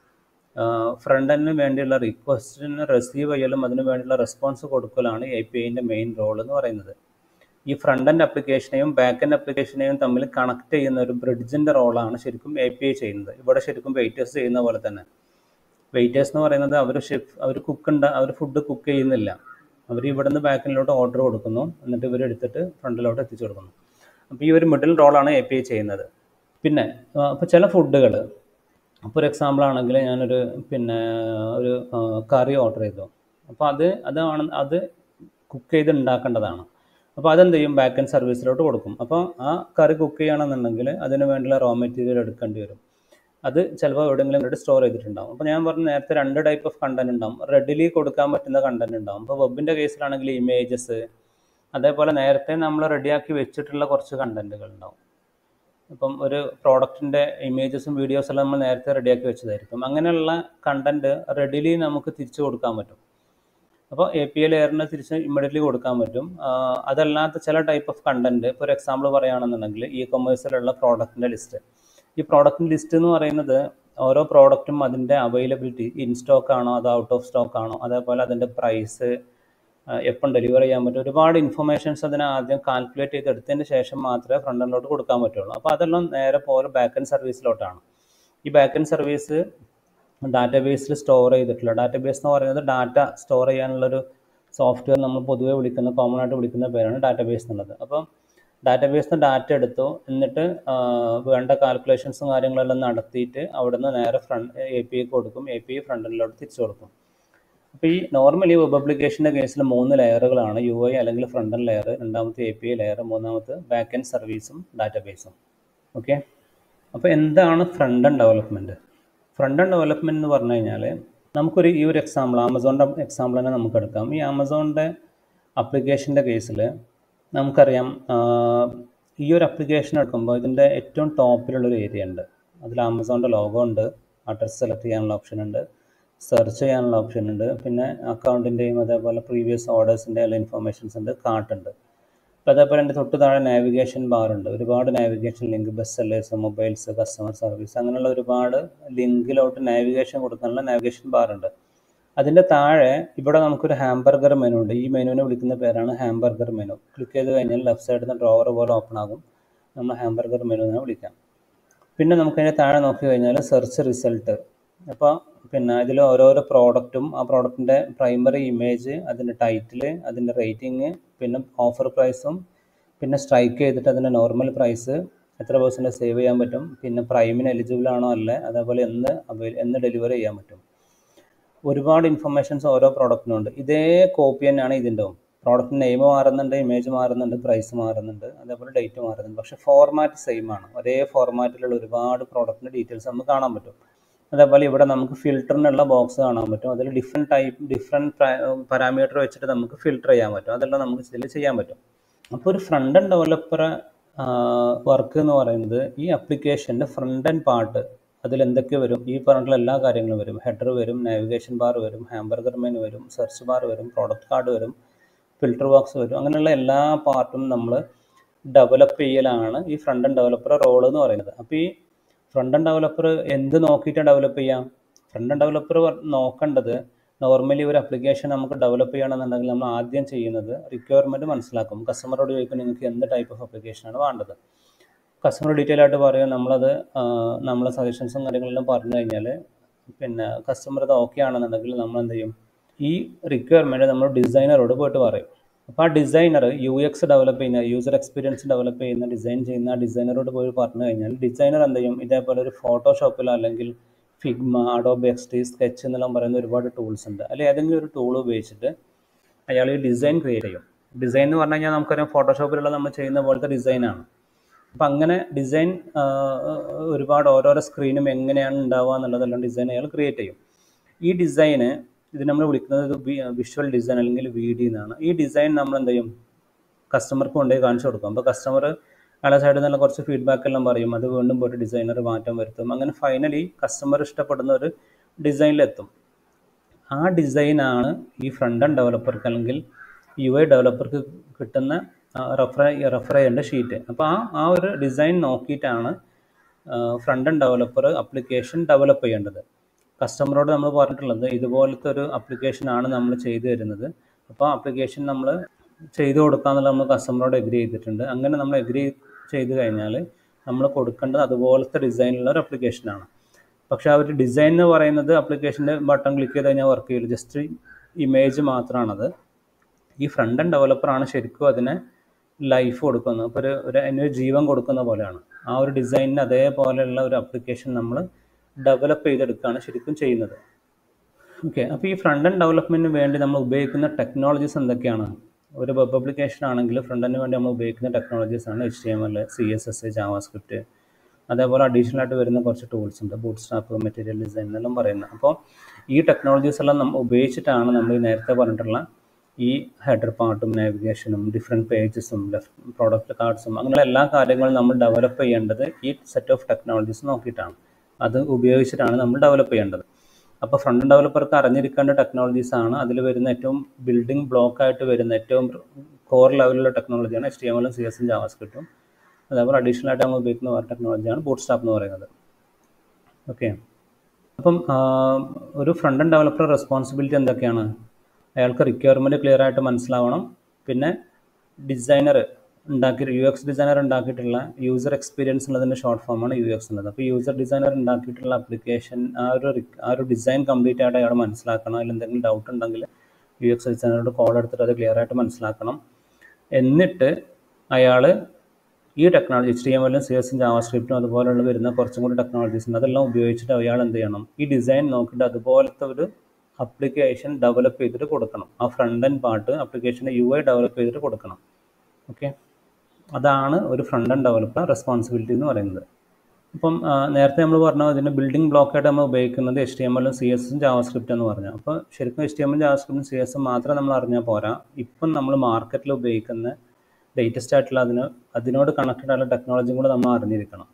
front എൻഡിന് വേണ്ടിയുള്ള റിക്വസ്റ്റിന് റിസീവ് ചെയ്യലും അതിന് വേണ്ടിയുള്ള റെസ്പോൺസ് കൊടുക്കലാണ് എ പി ഐൻ്റെ മെയിൻ റോൾ എന്ന് പറയുന്നത് ഈ ഫ്രണ്ട് എൻഡ് അപ്ലിക്കേഷനെയും ബാക്ക് എൻഡ് അപ്ലിക്കേഷനെയും തമ്മിൽ കണക്ട് ചെയ്യുന്ന ഒരു ബ്രിഡ്ജിൻ്റെ റോളാണ് ശരിക്കും എ പി ഐ ചെയ്യുന്നത് ഇവിടെ ശരിക്കും വെയിറ്റേഴ്സ് ചെയ്യുന്ന പോലെ തന്നെ വെയിറ്റേഴ്സ് എന്ന് പറയുന്നത് അവർ ഷെഫ് അവർ കുക്ക് ഉണ്ട് അവർ ഫുഡ് കുക്ക് ചെയ്യുന്നില്ല അവർ ഇവിടുന്ന് ബാക്കിലോട്ട് ഓർഡർ കൊടുക്കുന്നു എന്നിട്ട് ഇവർ എടുത്തിട്ട് ഫ്രണ്ടിലോട്ട് എത്തിച്ചു കൊടുക്കുന്നു അപ്പോൾ ഈ ഒരു മിഡിൽ റോളാണ് എ പി ഐ ചെയ്യുന്നത് പിന്നെ അപ്പോൾ ചില ഫുഡുകൾ അപ്പോൾ ഒരു എക്സാമ്പിൾ ആണെങ്കിൽ ഞാനൊരു പിന്നെ ഒരു കറി ഓർഡർ ചെയ്തു അപ്പോൾ അത് അതാണ് അത് കുക്ക് ചെയ്ത് ഉണ്ടാക്കേണ്ടതാണ് അപ്പോൾ അതെന്ത് ചെയ്യും ബാക്ക് എൻഡ് സർവീസിലോട്ട് കൊടുക്കും അപ്പോൾ ആ കറി കുക്ക് ചെയ്യണമെന്നുണ്ടെങ്കിൽ അതിന് വേണ്ടിയുള്ള റോ മെറ്റീരിയൽ എടുക്കേണ്ടി വരും അത് ചിലപ്പോൾ എവിടെയെങ്കിലും ഇവിടെ സ്റ്റോർ ചെയ്തിട്ടുണ്ടാവും അപ്പോൾ ഞാൻ പറഞ്ഞ നേരത്തെ രണ്ട് ടൈപ്പ് ഓഫ് കണ്ടന്റ് ഉണ്ടാവും റെഡിലി കൊടുക്കാൻ പറ്റുന്ന കണ്ടന്റ് ഉണ്ടാവും അപ്പോൾ വെബിൻ്റെ കേസിലാണെങ്കിൽ ഇമേജസ് അതേപോലെ നേരത്തെ നമ്മൾ റെഡിയാക്കി വെച്ചിട്ടുള്ള കുറച്ച് കണ്ടന്റുകൾ ഉണ്ടാവും ഇപ്പം ഒരു പ്രോഡക്റ്റിൻ്റെ ഇമേജസും വീഡിയോസും എല്ലാം നമ്മൾ നേരത്തെ റെഡിയാക്കി വെച്ചതായിരിക്കും അങ്ങനെയുള്ള കണ്ടന്റ് റെഡിലി നമുക്ക് തിരിച്ചു കൊടുക്കാൻ പറ്റും അപ്പോൾ എ പി എ ലെയറിന് തിരിച്ച് ഇമ്മീഡിയറ്റ്ലി കൊടുക്കാൻ പറ്റും അതല്ലാത്ത ചില ടൈപ്പ് ഓഫ് കണ്ടന്റ് ഇപ്പോൾ ഒരു എക്സാമ്പിൾ പറയുകയാണെന്നുണ്ടെങ്കിൽ ഇ കൊമേഴ്സിലുള്ള പ്രോഡക്റ്റിൻ്റെ ലിസ്റ്റ് ഈ പ്രോഡക്റ്റിൻ്റെ ലിസ്റ്റ് എന്ന് പറയുന്നത് ഓരോ പ്രോഡക്റ്റും അതിൻ്റെ അവൈലബിലിറ്റി ഇൻ സ്റ്റോക്ക് ആണോ അത് ഔട്ട് ഓഫ് സ്റ്റോക്ക് ആണോ അതേപോലെ അതിൻ്റെ പ്രൈസ് എപ്പം ഡെലിവർ ചെയ്യാൻ പറ്റും ഒരുപാട് ഇൻഫർമേഷൻസ് അതിനെ ആദ്യം കാൽക്കുലേറ്റ് ചെയ്ത് എടുത്തതിന് ശേഷം മാത്രമേ ഫ്രണ്ട് എൻഡിലോട്ട് കൊടുക്കാൻ പറ്റുള്ളൂ അപ്പോൾ അതെല്ലാം നേരെ പോലെ ബാക്ക് എൻഡ് സർവീസിലോട്ടാണ് ഈ ബാക്ക് എൻഡ് സർവീസ് ഡാറ്റാബേസിൽ സ്റ്റോർ ചെയ്തിട്ടുള്ള ഡാറ്റാബേസ് എന്ന് പറയുന്നത് ഡാറ്റ സ്റ്റോർ ചെയ്യാനുള്ളൊരു സോഫ്റ്റ്വെയർ നമ്മൾ പൊതുവെ വിളിക്കുന്ന കോമൺ ആയിട്ട് വിളിക്കുന്ന പേരാണ് ഡാറ്റാബേസ് എന്നുള്ളത് അപ്പം ഡാറ്റാബേസിൽ നിന്ന് ഡാറ്റ എടുത്തു എന്നിട്ട് വേണ്ട കാൽക്കുലേഷൻസും കാര്യങ്ങളെല്ലാം നടത്തിയിട്ട് അവിടെ നിന്ന് നേരെ ഫ്രണ്ട് എ പി ഐ കൊടുക്കും എ പി ഐ ഫ്രണ്ടിലോട്ട് തിരിച്ചു കൊടുക്കും അപ്പോൾ ഈ നോർമലി വെബ് അപ്ലിക്കേഷൻ്റെ കേസിൽ മൂന്ന് ലെയറുകളാണ് യു ഐ അല്ലെങ്കിൽ ഫ്രണ്ട് എൻഡ് ലെയർ രണ്ടാമത്തെ എ പി ഐ ലെയർ മൂന്നാമത്തെ ബാക്ക് എൻഡ് സർവീസും ഡാറ്റാബേസും ഓക്കെ അപ്പോൾ എന്താണ് front end development front end development എന്ന് പറഞ്ഞു കഴിഞ്ഞാൽ നമുക്കൊരു ഈ ഒരു എക്സാമ്പിൾ ആമസോണിൻ്റെ എക്സാമ്പിൾ തന്നെ നമുക്ക് എടുക്കാം ഈ ആമസോണിൻ്റെ അപ്ലിക്കേഷൻ്റെ കേസിൽ നമുക്കറിയാം ഈ ഒരു അപ്ലിക്കേഷൻ എടുക്കുമ്പോൾ ഇതിൻ്റെ ഏറ്റവും ടോപ്പിലുള്ളൊരു ഏരിയ ഉണ്ട് അതിൽ ആമസോണിൻ്റെ ലോഗോ ഉണ്ട് അഡ്രസ് സെലക്ട് ചെയ്യാനുള്ള ഓപ്ഷൻ ഉണ്ട് സെർച്ച് ചെയ്യാനുള്ള ഓപ്ഷൻ ഉണ്ട് പിന്നെ അക്കൗണ്ടിൻ്റെയും അതേപോലെ പ്രീവിയസ് ഓർഡേഴ്സിൻ്റെ എല്ലാ ഇൻഫർമേഷൻസ് ഉണ്ട് കാർട്ട് ഉണ്ട് അപ്പോൾ അതേപോലെ എൻ്റെ തൊട്ട് താഴെ നാവിഗേഷൻ ബാർ ഉണ്ട് ഒരുപാട് navigation link best sellers mobiles customer service അങ്ങനെയുള്ള ഒരുപാട് ലിങ്കിലോട്ട് നാവിഗേഷൻ കൊടുക്കാനുള്ള നാവിഗേഷൻ ബാർ ഉണ്ട് അതിൻ്റെ താഴെ ഇവിടെ നമുക്കൊരു ഹാംബർഗർ മെനു ഉണ്ട് ഈ മെനുവിനെ വിളിക്കുന്ന പേരാണ് ഹാംബർഗർ മെനു ക്ലിക്ക് ചെയ്ത് കഴിഞ്ഞാൽ ലെഫ്റ്റ് സൈഡിൽ നിന്ന് ഡ്രോവർ പോലെ ഓപ്പൺ ആകും നമ്മൾ ഹാംബർഗർ മെനു എന്ന് വിളിക്കാം പിന്നെ നമുക്കതിൻ്റെ താഴെ നോക്കി കഴിഞ്ഞാൽ സെർച്ച് റിസൾട്ട് അപ്പോൾ പിന്നെ ഇതിൽ ഓരോരോ പ്രോഡക്റ്റും ആ പ്രോഡക്റ്റിൻ്റെ പ്രൈമറി ഇമേജ് അതിൻ്റെ ടൈറ്റിൽ അതിൻ്റെ റേറ്റിംഗ് പിന്നെ ഓഫർ പ്രൈസും പിന്നെ സ്ട്രൈക്ക് ചെയ്തിട്ട് അതിൻ്റെ നോർമൽ പ്രൈസ് എത്ര പെർസെൻറ്റ് സേവ് ചെയ്യാൻ പറ്റും പിന്നെ പ്രൈമിന് എലിജിബിൾ ആണോ അല്ലേ അതേപോലെ എന്ന് അവൈൽ എന്ന് ഡെലിവറി ചെയ്യാൻ പറ്റും ഒരുപാട് ഇൻഫർമേഷൻസ് ഓരോ പ്രോഡക്റ്റിനും ഉണ്ട് ഇതേ കോപ്പി തന്നെയാണ് ഇതിൻ്റെ പ്രോഡക്റ്റ് നെയിം മാറുന്നുണ്ട് ഇമേജ് മാറുന്നുണ്ട് പ്രൈസ് മാറുന്നുണ്ട് അതേപോലെ ഡേറ്റ് മാറുന്നുണ്ട് പക്ഷേ ഫോർമാറ്റ് സെയിം ആണ് ഒരേ ഫോർമാറ്റിലുള്ള ഒരുപാട് പ്രോഡക്റ്റിൻ്റെ ഡീറ്റെയിൽസ് നമുക്ക് കാണാൻ പറ്റും അതേപോലെ ഇവിടെ നമുക്ക് ഫിൽറ്ററിനുള്ള ബോക്സ് കാണാൻ പറ്റും അതിൽ ഡിഫറെൻറ്റ് ടൈപ്പ് ഡിഫറെൻറ്റ് പാരാമീറ്റർ വെച്ചിട്ട് നമുക്ക് ഫിൽറ്റർ ചെയ്യാൻ പറ്റും അതെല്ലാം നമുക്ക് ഇതിൽ ചെയ്യാൻ പറ്റും അപ്പോൾ ഒരു ഫ്രണ്ട് എൻഡ് ഡെവലപ്പർ വർക്ക് എന്ന് പറയുന്നത് ഈ അപ്ലിക്കേഷൻ്റെ ഫ്രണ്ട് എൻഡ് പാർട്ട് അതിൽ എന്തൊക്കെ വരും ഈ പറഞ്ഞിട്ടുള്ള എല്ലാ കാര്യങ്ങളും വരും ഹെഡർ വരും നാവിഗേഷൻ ബാർ വരും ഹാംബർഗർ മെനു വരും സെർച്ച് ബാർ വരും പ്രോഡക്റ്റ് കാർഡ് വരും ഫിൽറ്റർ ബോക്സ് വരും അങ്ങനെയുള്ള എല്ലാ പാർട്ടും നമ്മൾ ഡെവലപ്പ് ചെയ്യലാണ് ഈ ഫ്രണ്ട് എൻഡ് ഡെവലപ്പർ റോൾ എന്ന് പറയുന്നത് അപ്പോൾ ഈ ഫ്രണ്ട് എൻഡ് ഡെവലപ്പർ എന്ത് നോക്കിയിട്ട് ഡെവലപ്പ് ചെയ്യാം ഫ്രണ്ട് എൻഡ് ഡെവലപ്പർ നോക്കേണ്ടത് നോർമലി ഒരു അപ്ലിക്കേഷൻ നമുക്ക് ഡെവലപ്പ് ചെയ്യണമെന്നുണ്ടെങ്കിൽ നമ്മൾ ആദ്യം ചെയ്യുന്നത് റിക്വയർമെൻറ്റ് മനസ്സിലാക്കും കസ്റ്റമറോട് ചോദിക്കും നിങ്ങൾക്ക് എന്ത് ടൈപ്പ് ഓഫ് അപ്ലിക്കേഷനാണ് വേണ്ടത് കസ്റ്റമർ ഡീറ്റെയിൽ ആയിട്ട് പറയും നമ്മളത് നമ്മളെ സജഷൻസും കാര്യങ്ങളെല്ലാം പറഞ്ഞു കഴിഞ്ഞാൽ പിന്നെ കസ്റ്റമർ അത് ഓക്കെ ആണെന്നുണ്ടെങ്കിൽ നമ്മൾ എന്ത് ചെയ്യും ഈ റിക്വയർമെൻറ്റ് നമ്മൾ ഡിസൈനറോട് പോയിട്ട് പറയും അപ്പോൾ ആ ഡിസൈനർ യു എക്സ് ഡെവലപ്പ് ചെയ്യുന്ന യൂസർ എക്സ്പീരിയൻസ് ഡെവലപ്പ് ചെയ്യുന്ന ഡിസൈൻ ചെയ്യുന്ന ആ ഡിസൈനറോട് പോയി പറഞ്ഞു കഴിഞ്ഞാൽ ഡിസൈനർ എന്ത് ചെയ്യും ഇതേപോലെ ഒരു ഫോട്ടോഷോപ്പിലോ അല്ലെങ്കിൽ Figma Adobe X D Sketch എന്നെല്ലാം പറയുന്ന ഒരുപാട് ടൂൾസ് ഉണ്ട് അല്ലെങ്കിൽ ഏതെങ്കിലും ഒരു ടൂൾ ഉപയോഗിച്ചിട്ട് അയാൾ ഈ ഡിസൈൻ ക്രിയേറ്റ് ചെയ്യും ഡിസൈൻ എന്ന് പറഞ്ഞു കഴിഞ്ഞാൽ നമുക്കറിയാം ഫോട്ടോഷോപ്പിലുള്ള നമ്മൾ ചെയ്യുന്ന പോലത്തെ ഡിസൈനാണ് അപ്പം അങ്ങനെ ഡിസൈൻ ഒരുപാട് ഓരോരോ സ്ക്രീനും എങ്ങനെയാണ് ഉണ്ടാവുക എന്നുള്ളതെല്ലാം ഡിസൈൻ അയാൾ ക്രിയേറ്റ് ചെയ്യും ഈ ഡിസൈന് ഇത് നമ്മൾ വിളിക്കുന്നത് വിഷ്വൽ ഡിസൈൻ അല്ലെങ്കിൽ വി ഡി എന്നാണ് ഈ ഡിസൈൻ നമ്മൾ എന്ത് ചെയ്യും കസ്റ്റമർക്ക് കൊണ്ടുപോയി കാണിച്ചു കൊടുക്കും അപ്പോൾ കസ്റ്റമർ അയാളെ സൈഡിൽ നിന്നുള്ള കുറച്ച് ഫീഡ്ബാക്ക് എല്ലാം പറയും അത് വീണ്ടും പോയിട്ട് ഡിസൈനർ മാറ്റം വരുത്തും അങ്ങനെ ഫൈനലി കസ്റ്റമർ ഇഷ്ടപ്പെടുന്ന ഒരു ഡിസൈനിലെത്തും ആ ഡിസൈനാണ് ഈ ഫ്രണ്ട് എൻഡ് ഡെവലപ്പർക്ക് അല്ലെങ്കിൽ യു ഐ ഡെവലപ്പർക്ക് കിട്ടുന്ന റെഫർ റെഫർ ചെയ്യേണ്ട ഷീറ്റ് അപ്പോൾ ആ ആ ഒരു ഡിസൈൻ നോക്കിയിട്ടാണ് front end developer application develop ചെയ്യേണ്ടത് കസ്റ്റമറോട് നമ്മൾ പറഞ്ഞിട്ടുള്ളത് ഇതുപോലത്തെ ഒരു ആപ്ലിക്കേഷനാണ് നമ്മൾ ചെയ്തു തരുന്നത് അപ്പോൾ ആപ്ലിക്കേഷൻ നമ്മൾ ചെയ്തു കൊടുക്കാമെന്നുള്ള നമ്മൾ കസ്റ്റമറോട് എഗ്രി ചെയ്തിട്ടുണ്ട് അങ്ങനെ നമ്മൾ എഗ്രി ചെയ്ത് കഴിഞ്ഞാൽ നമ്മൾ കൊടുക്കേണ്ടത് അതുപോലത്തെ ഡിസൈനുള്ള ഒരു ആപ്ലിക്കേഷനാണ് പക്ഷേ ആ ഒരു ഡിസൈൻ എന്ന് പറയുന്നത് ആപ്ലിക്കേഷൻ്റെ ബട്ടൺ ക്ലിക്ക് ചെയ്ത് കഴിഞ്ഞാൽ വർക്ക് ചെയ്യില്ല ജസ്റ്റ് ഇമേജ് മാത്രമാണത് ഈ ഫ്രണ്ട് എൻഡ് ഡെവലപ്പറാണ് ശരിക്കും അതിനെ ലൈഫ് കൊടുക്കുന്നത് അപ്പോൾ ഒരു ഒരു അതിനൊരു ജീവൻ കൊടുക്കുന്ന പോലെയാണ് ആ ഒരു ഡിസൈനിന് അതേപോലെയുള്ള ഒരു ആപ്ലിക്കേഷൻ നമ്മൾ ഡെവലപ്പ് ചെയ്തെടുക്കുകയാണ് ശരിക്കും ചെയ്യുന്നത് ഓക്കെ അപ്പോൾ ഈ ഫ്രണ്ട് എൻഡ് ഡെവലപ്മെൻറ്റിന് വേണ്ടി നമ്മൾ ഉപയോഗിക്കുന്ന ടെക്നോളജീസ് എന്തൊക്കെയാണ് ഒരു വെബ് ആപ്ലിക്കേഷൻ ആണെങ്കിൽ ഫ്രണ്ട് എൻഡിന് വേണ്ടി നമ്മൾ ഉപയോഗിക്കുന്ന ടെക്നോളജീസ് ആണ് H T M L C S S JavaScript അതേപോലെ അഡീഷണൽ ആയിട്ട് വരുന്ന കുറച്ച് ടൂൾസ് ഉണ്ട് ബൂട്ട് സ്റ്റാപ്പ് മെറ്റീരിയൽ ഡിസൈൻ എന്നെല്ലാം പറയുന്നത് അപ്പോൾ ഈ ടെക്നോളജീസ് എല്ലാം നമ്മൾ ഉപയോഗിച്ചിട്ടാണ് നമ്മൾ ഈ നേരത്തെ പറഞ്ഞിട്ടുള്ള ഈ ഹെഡർ പാർട്ടും നാവിഗേഷനും ഡിഫറെൻറ്റ് പേജസും ലെഫ്റ്റ് പ്രോഡക്റ്റ് കാർഡ്സും അങ്ങനെയുള്ള എല്ലാ കാര്യങ്ങളും നമ്മൾ ഡെവലപ്പ് ചെയ്യേണ്ടത് ഈ സെറ്റ് ഓഫ് ടെക്നോളജീസ് നോക്കിയിട്ടാണ് അത് ഉപയോഗിച്ചിട്ടാണ് നമ്മൾ ഡെവലപ്പ് ചെയ്യേണ്ടത് അപ്പോൾ ഫ്രണ്ട് ഡെവലപ്പർക്ക് അറിഞ്ഞിരിക്കേണ്ട ടെക്നോളജീസ് ആണ് അതിൽ വരുന്ന ഏറ്റവും ബിൽഡിംഗ് ബ്ലോക്ക് ആയിട്ട് വരുന്ന ഏറ്റവും കോർ ലെവലിലുള്ള ടെക്നോളജിയാണ് എച്ച് ടി എം എല്ലും സി എസും ജാവാസ്ക്രിപ്റ്റും അതേപോലെ അഡീഷണൽ ആയിട്ട് നമ്മൾ ഉപയോഗിക്കുന്ന വേറെ ടെക്നോളജിയാണ് ബൂട്ട് സ്റ്റാപ്പ് എന്ന് പറയുന്നത് ഓക്കെ അപ്പം ഒരു ഫ്രണ്ട് എൻഡ് ഡെവലപ്പർ റെസ്പോൺസിബിലിറ്റി എന്തൊക്കെയാണ് അയാൾക്ക് റിക്വയർമെൻറ്റ് ക്ലിയർ ആയിട്ട് മനസ്സിലാവണം പിന്നെ ഡിസൈനർ ഉണ്ടാക്കി യു എക്സ് ഡിസൈനർ ഉണ്ടാക്കിയിട്ടുള്ള യൂസർ എക്സ്പീരിയൻസ് ഉള്ളതിൻ്റെ ഷോർട്ട് ഫോമാണ് യു എക്സ് ഉള്ളത് അപ്പോൾ യൂസർ ഡിസൈനർ ഉണ്ടാക്കിയിട്ടുള്ള ആപ്ലിക്കേഷൻ ആ ഒരു ആ ഒരു ഡിസൈൻ കംപ്ലീറ്റ് ആയിട്ട് അയാൾ മനസ്സിലാക്കണം അതിൽ എന്തെങ്കിലും ഡൗട്ട് ഉണ്ടെങ്കിൽ യു എക്സ് ഡിസൈനറോട് കോൾ എടുത്തിട്ട് അത് ക്ലിയർ ആയിട്ട് മനസ്സിലാക്കണം എന്നിട്ട് അയാൾ ഈ ടെക്നോളജി എച്ച് ഡി എം എല്ലും സി എസും ജാവാസ്ക്രിപ്റ്റും അതുപോലുള്ള വരുന്ന കുറച്ചും കൂടി ടെക്നോളജീസ് ഉണ്ട് അതെല്ലാം ഉപയോഗിച്ചിട്ട് അയാൾ എന്ത് ചെയ്യണം ഈ ഡിസൈൻ നോക്കിയിട്ട് അതുപോലത്തെ ഒരു അപ്ലിക്കേഷൻ ഡെവലപ്പ് ചെയ്തിട്ട് കൊടുക്കണം ആ ഫ്രണ്ട് എൻഡ് പാർട്ട് ആപ്ലിക്കേഷൻ്റെ യു ഐ ഡെവലപ്പ് ചെയ്തിട്ട് കൊടുക്കണം ഓക്കെ അതാണ് ഒരു ഫ്രണ്ട് എൻഡ് ഡെവലപ്പർ റെസ്പോൺസിബിലിറ്റി എന്ന് പറയുന്നത് അപ്പം നേരത്തെ നമ്മൾ പറഞ്ഞു ഇതിൻ്റെ ബിൽഡിംഗ് ബ്ലോക്കായിട്ട് നമ്മൾ ഉപയോഗിക്കുന്നത് എച്ച് ടി എം എല്ലും സി എസും ജാവാസ്ക്രിപ്റ്റ് എന്ന് പറഞ്ഞു അപ്പോൾ ശരിക്കും എച്ച് ടി എമ്മും ജാവാസ്ക്രിപ്റ്റും സി എസും മാത്രം നമ്മൾ അറിഞ്ഞാൽ പോരാ ഇപ്പം നമ്മൾ മാർക്കറ്റിൽ ഉപയോഗിക്കുന്ന ലേറ്റസ്റ്റ് ആയിട്ടുള്ള അതിന് അതിനോട് കണക്റ്റഡ് ആയിട്ടുള്ള ടെക്നോളജിയും കൂടെ നമ്മൾ അറിഞ്ഞിരിക്കണം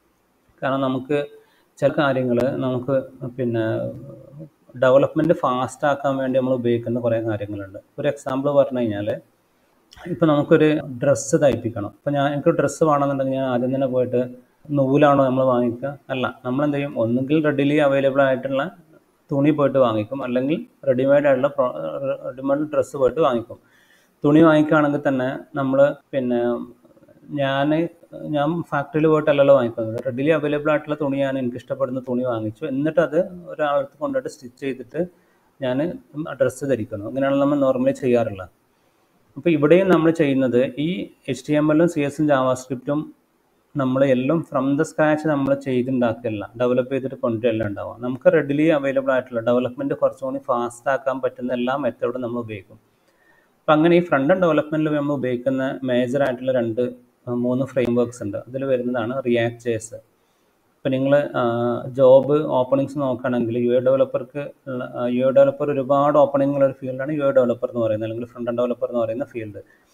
കാരണം നമുക്ക് ചില കാര്യങ്ങൾ നമുക്ക് പിന്നെ ഡെവലപ്മെൻറ്റ് ഫാസ്റ്റ് ആക്കാൻ വേണ്ടി നമ്മൾ ഉപയോഗിക്കുന്ന കുറേ കാര്യങ്ങളുണ്ട് ഒരു എക്സാമ്പിൾ പറഞ്ഞു കഴിഞ്ഞാൽ ഇപ്പോൾ നമുക്കൊരു ഡ്രസ്സ് തയ്പ്പിക്കണം ഇപ്പോൾ ഞാൻ എനിക്ക് ഡ്രസ്സ് വേണമെന്നുണ്ടെങ്കിൽ ഞാൻ ആദ്യം തന്നെ പോയിട്ട് നൂലാണോ നമ്മൾ വാങ്ങിക്കുക അല്ല നമ്മൾ എന്ത് ചെയ്യും ഒന്നുകിൽ റെഡിലി അവൈലബിൾ ആയിട്ടുള്ള തുണി പോയിട്ട് വാങ്ങിക്കും അല്ലെങ്കിൽ റെഡിമെയ്ഡ് ആയിട്ടുള്ള റെഡിമെയ്ഡ് ഡ്രസ്സ് പോയിട്ട് വാങ്ങിക്കും തുണി വാങ്ങിക്കുകയാണെങ്കിൽ തന്നെ നമ്മൾ പിന്നെ ഞാൻ ഞാൻ ഫാക്ടറിയിൽ പോയിട്ടല്ലല്ലോ വാങ്ങിക്കുന്നത് റെഡിലി അവൈലബിൾ ആയിട്ടുള്ള തുണി ഞാൻ എനിക്ക് ഇഷ്ടപ്പെടുന്ന തുണി വാങ്ങിച്ചു എന്നിട്ട് അത് ഒരാളടുത്ത് കൊണ്ടുപോയിട്ട് സ്റ്റിച്ച് ചെയ്തിട്ട് ഞാൻ ഡ്രസ്സ് ധരിക്കുന്നു അങ്ങനെയാണ് നമ്മൾ നോർമലി ചെയ്യാറുള്ളത് അപ്പോൾ ഇവിടെയും നമ്മൾ ചെയ്യുന്നത് ഈ എച്ച് ടി എം എല്ലും സി എസും ജാവാസ്ക്രിപ്റ്റും നമ്മൾ എല്ലാം ഫ്രം ദ സ്ക്രാച്ച് നമ്മൾ ചെയ്തുണ്ടാക്കില്ല ഡെവലപ്പ് ചെയ്തിട്ട് കൊണ്ടുവരല്ല ഉണ്ടാവുക നമുക്ക് റെഡിലി അവൈലബിൾ ആയിട്ടുള്ള ഡെവലപ്മെൻറ്റ് കുറച്ചുകൂടി ഫാസ്റ്റ് ആക്കാൻ പറ്റുന്ന എല്ലാ മെത്തേഡും നമ്മൾ ഉപയോഗിക്കും അപ്പം അങ്ങനെ ഈ ഫ്രണ്ട് എൻഡ് ഡെവലപ്മെൻറ്റിൽ നമ്മൾ ഉപയോഗിക്കുന്ന മേജർ ആയിട്ടുള്ള രണ്ട് മൂന്ന് ഫ്രെയിം വർക്ക്സ് ഉണ്ട് അതിൽ വരുന്നതാണ് റിയാക്ട് ജേസ് ഇപ്പം നിങ്ങൾ ജോബ് ഓപ്പണിങ്സ് നോക്കുകയാണെങ്കിൽ യു എ ഡെവലപ്പർക്ക് യു എ ഡെവലപ്പർ ഒരുപാട് ഓപ്പണിംഗ് ഉള്ള ഒരു ഫീൽഡാണ് യു എ ഡെവലപ്പർ എന്ന് പറയുന്നത് അല്ലെങ്കിൽ ഫ്രണ്ട് എൻഡ് ഡെവലപ്പർ എന്ന് പറയുന്ന ഫീൽഡ്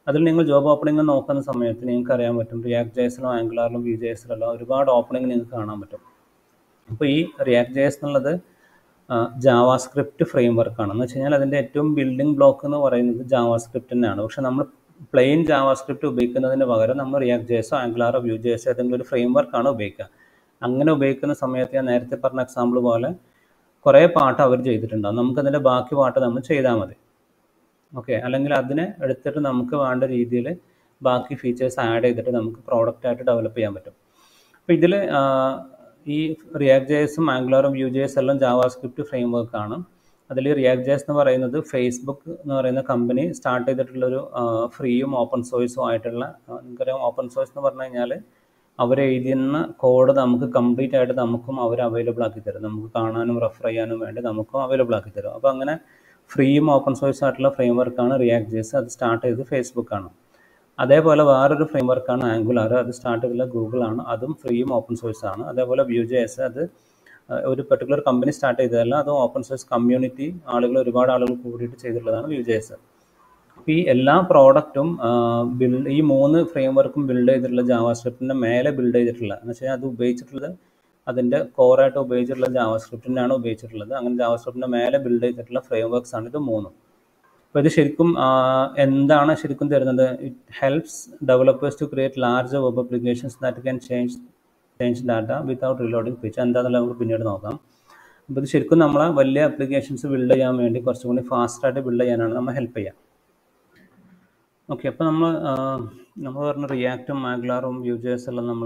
അതിൽ നിങ്ങൾ ജോബ് ഓപ്പണിംഗ് നോക്കുന്ന സമയത്ത് നിങ്ങൾക്ക് അറിയാൻ പറ്റും റിയാക്ട് ജേസിലും ആംഗുലാറിലും വി ജേസിലും ഒരുപാട് ഓപ്പണിംഗ് നിങ്ങൾക്ക് കാണാൻ പറ്റും അപ്പോൾ ഈ റിയാക്ട് ജേസ് എന്നുള്ളത് ജാവാസ്ക്രിപ്റ്റ് ഫ്രെയിം വർക്കാണ് എന്ന് വെച്ച് കഴിഞ്ഞാൽ അതിൻ്റെ ഏറ്റവും ബിൽഡിംഗ് ബ്ലോക്ക് എന്ന് പറയുന്നത് ജാവാസ്ക്രിപ്റ്റ് തന്നെയാണ് പക്ഷെ നമ്മൾ പ്ലെയിൻ ജാവാസ്ക്രിപ്റ്റ് ഉപയോഗിക്കുന്നതിന് പകരം നമ്മൾ റിയാക്ട് ജേസോ ആംഗുലാറോ വ്യൂ ജേസോ ഏതെങ്കിലും ഒരു ഫ്രെയിം വർക്കാണ് ഉപയോഗിക്കുക അങ്ങനെ ഉപയോഗിക്കുന്ന സമയത്ത് ഞാൻ നേരത്തെ പറഞ്ഞ എക്സാമ്പിൾ പോലെ കുറേ പാട്ട് അവർ ചെയ്തിട്ടുണ്ടാകും നമുക്കതിൻ്റെ ബാക്കി പാട്ട് നമ്മൾ ചെയ്താൽ മതി ഓക്കെ അല്ലെങ്കിൽ അതിനെ എടുത്തിട്ട് നമുക്ക് വേണ്ട രീതിയിൽ ബാക്കി ഫീച്ചേഴ്സ് ആഡ് ചെയ്തിട്ട് നമുക്ക് പ്രോഡക്റ്റ് ആയിട്ട് ഡെവലപ്പ് ചെയ്യാൻ പറ്റും അപ്പോൾ ഇതിൽ ഈ റിയാക്ട് ജേസും ആംഗുലാറും വ്യൂ ജേസ് എല്ലാം ജാവാസ്ക്രിപ്റ്റ് ഫ്രെയിം വർക്കാണ് അതിൽ റിയാക്ട് ജേസ് എന്ന് പറയുന്നത് ഫേസ്ബുക്ക് എന്ന് പറയുന്ന കമ്പനി സ്റ്റാർട്ട് ചെയ്തിട്ടുള്ളൊരു ഫ്രീയും ഓപ്പൺ സോഴ്സും ആയിട്ടുള്ള നിങ്ങൾക്കറിയാം ഓപ്പൺ സോഴ്സ് എന്ന് പറഞ്ഞു കഴിഞ്ഞാൽ അവരെഴുതുന്ന കോഡ് നമുക്ക് കംപ്ലീറ്റ് ആയിട്ട് നമുക്കും അവർ അവൈലബിൾ ആക്കി തരും നമുക്ക് കാണാനും റെഫർ ചെയ്യാനും വേണ്ടി നമുക്കും അവൈലബിൾ ആക്കി തരും അപ്പോൾ അങ്ങനെ ഫ്രീയും ഓപ്പൺ സോഴ്സ് ആയിട്ടുള്ള ഫ്രെയിം വർക്കാണ് റിയാക്ട് ജേസ് അത് സ്റ്റാർട്ട് ചെയ്തത് ഫേസ്ബുക്കാണ് അതേപോലെ വേറൊരു ഫ്രെയിം വർക്കാണ് ആംഗുലാർ അത് സ്റ്റാർട്ട് ചെയ്തിട്ടുള്ള ഗൂഗിളാണ് അതും ഫ്രീയും ഓപ്പൺ സോഴ്സ് ആണ് അതേപോലെ വ്യൂ ജേസ് അത് ഒരു പെർട്ടിക്കുലർ കമ്പനി സ്റ്റാർട്ട് ചെയ്തതല്ല അത് ഓപ്പൺ സോഴ്സ് കമ്മ്യൂണിറ്റി ആളുകൾ ഒരുപാട് ആളുകൾ കൂടിയിട്ട് ചെയ്തിട്ടുള്ളതാണ് വ്യൂ ജേസ് അപ്പോൾ ഈ എല്ലാ പ്രോഡക്റ്റും ബിൽഡ് ഈ മൂന്ന് ഫ്രെയിം വർക്കും ബിൽഡ് ചെയ്തിട്ടുള്ള ജാവാസ്ക്രിപ്റ്റിൻ്റെ മേലെ ബിൽഡ് ചെയ്തിട്ടുള്ള എന്ന് വെച്ചാൽ അത് ഉപയോഗിച്ചിട്ടുള്ളത് അതിൻ്റെ കോറായിട്ട് ഉപയോഗിച്ചിട്ടുള്ള ജാവാസ്ക്രിപ്റ്റിനാണ് ഉപയോഗിച്ചിട്ടുള്ളത് അങ്ങനെ ജാവാസ്ക്രിപ്റ്റിൻ്റെ മേലെ ബിൽഡ് ചെയ്തിട്ടുള്ള ഫ്രെയിം വർക്ക്സ് ആണ് ഇത് മൂന്നും അപ്പോൾ ഇത് ശരിക്കും എന്താണ് ശരിക്കും തരുന്നത് it helps developers to create large web applications that can change change data without reloading feature എന്താണെന്നുള്ളത് നമുക്ക് പിന്നീട് നോക്കാം അപ്പോൾ ഇത് ശരിക്കും നമ്മളെ വലിയ അപ്ലിക്കേഷൻസ് ബിൽഡ് ചെയ്യാൻ വേണ്ടി കുറച്ചും കൂടി ഫാസ്റ്റായിട്ട് ബിൽഡ് ചെയ്യാനാണ് നമ്മൾ ഹെൽപ്പ് ചെയ്യുക ഓക്കെ അപ്പോൾ നമ്മൾ നമ്മൾ പറഞ്ഞ റിയാക്റ്റും ആംഗുലാറും വ്യൂ ജേസ് എല്ലാം നമ്മൾ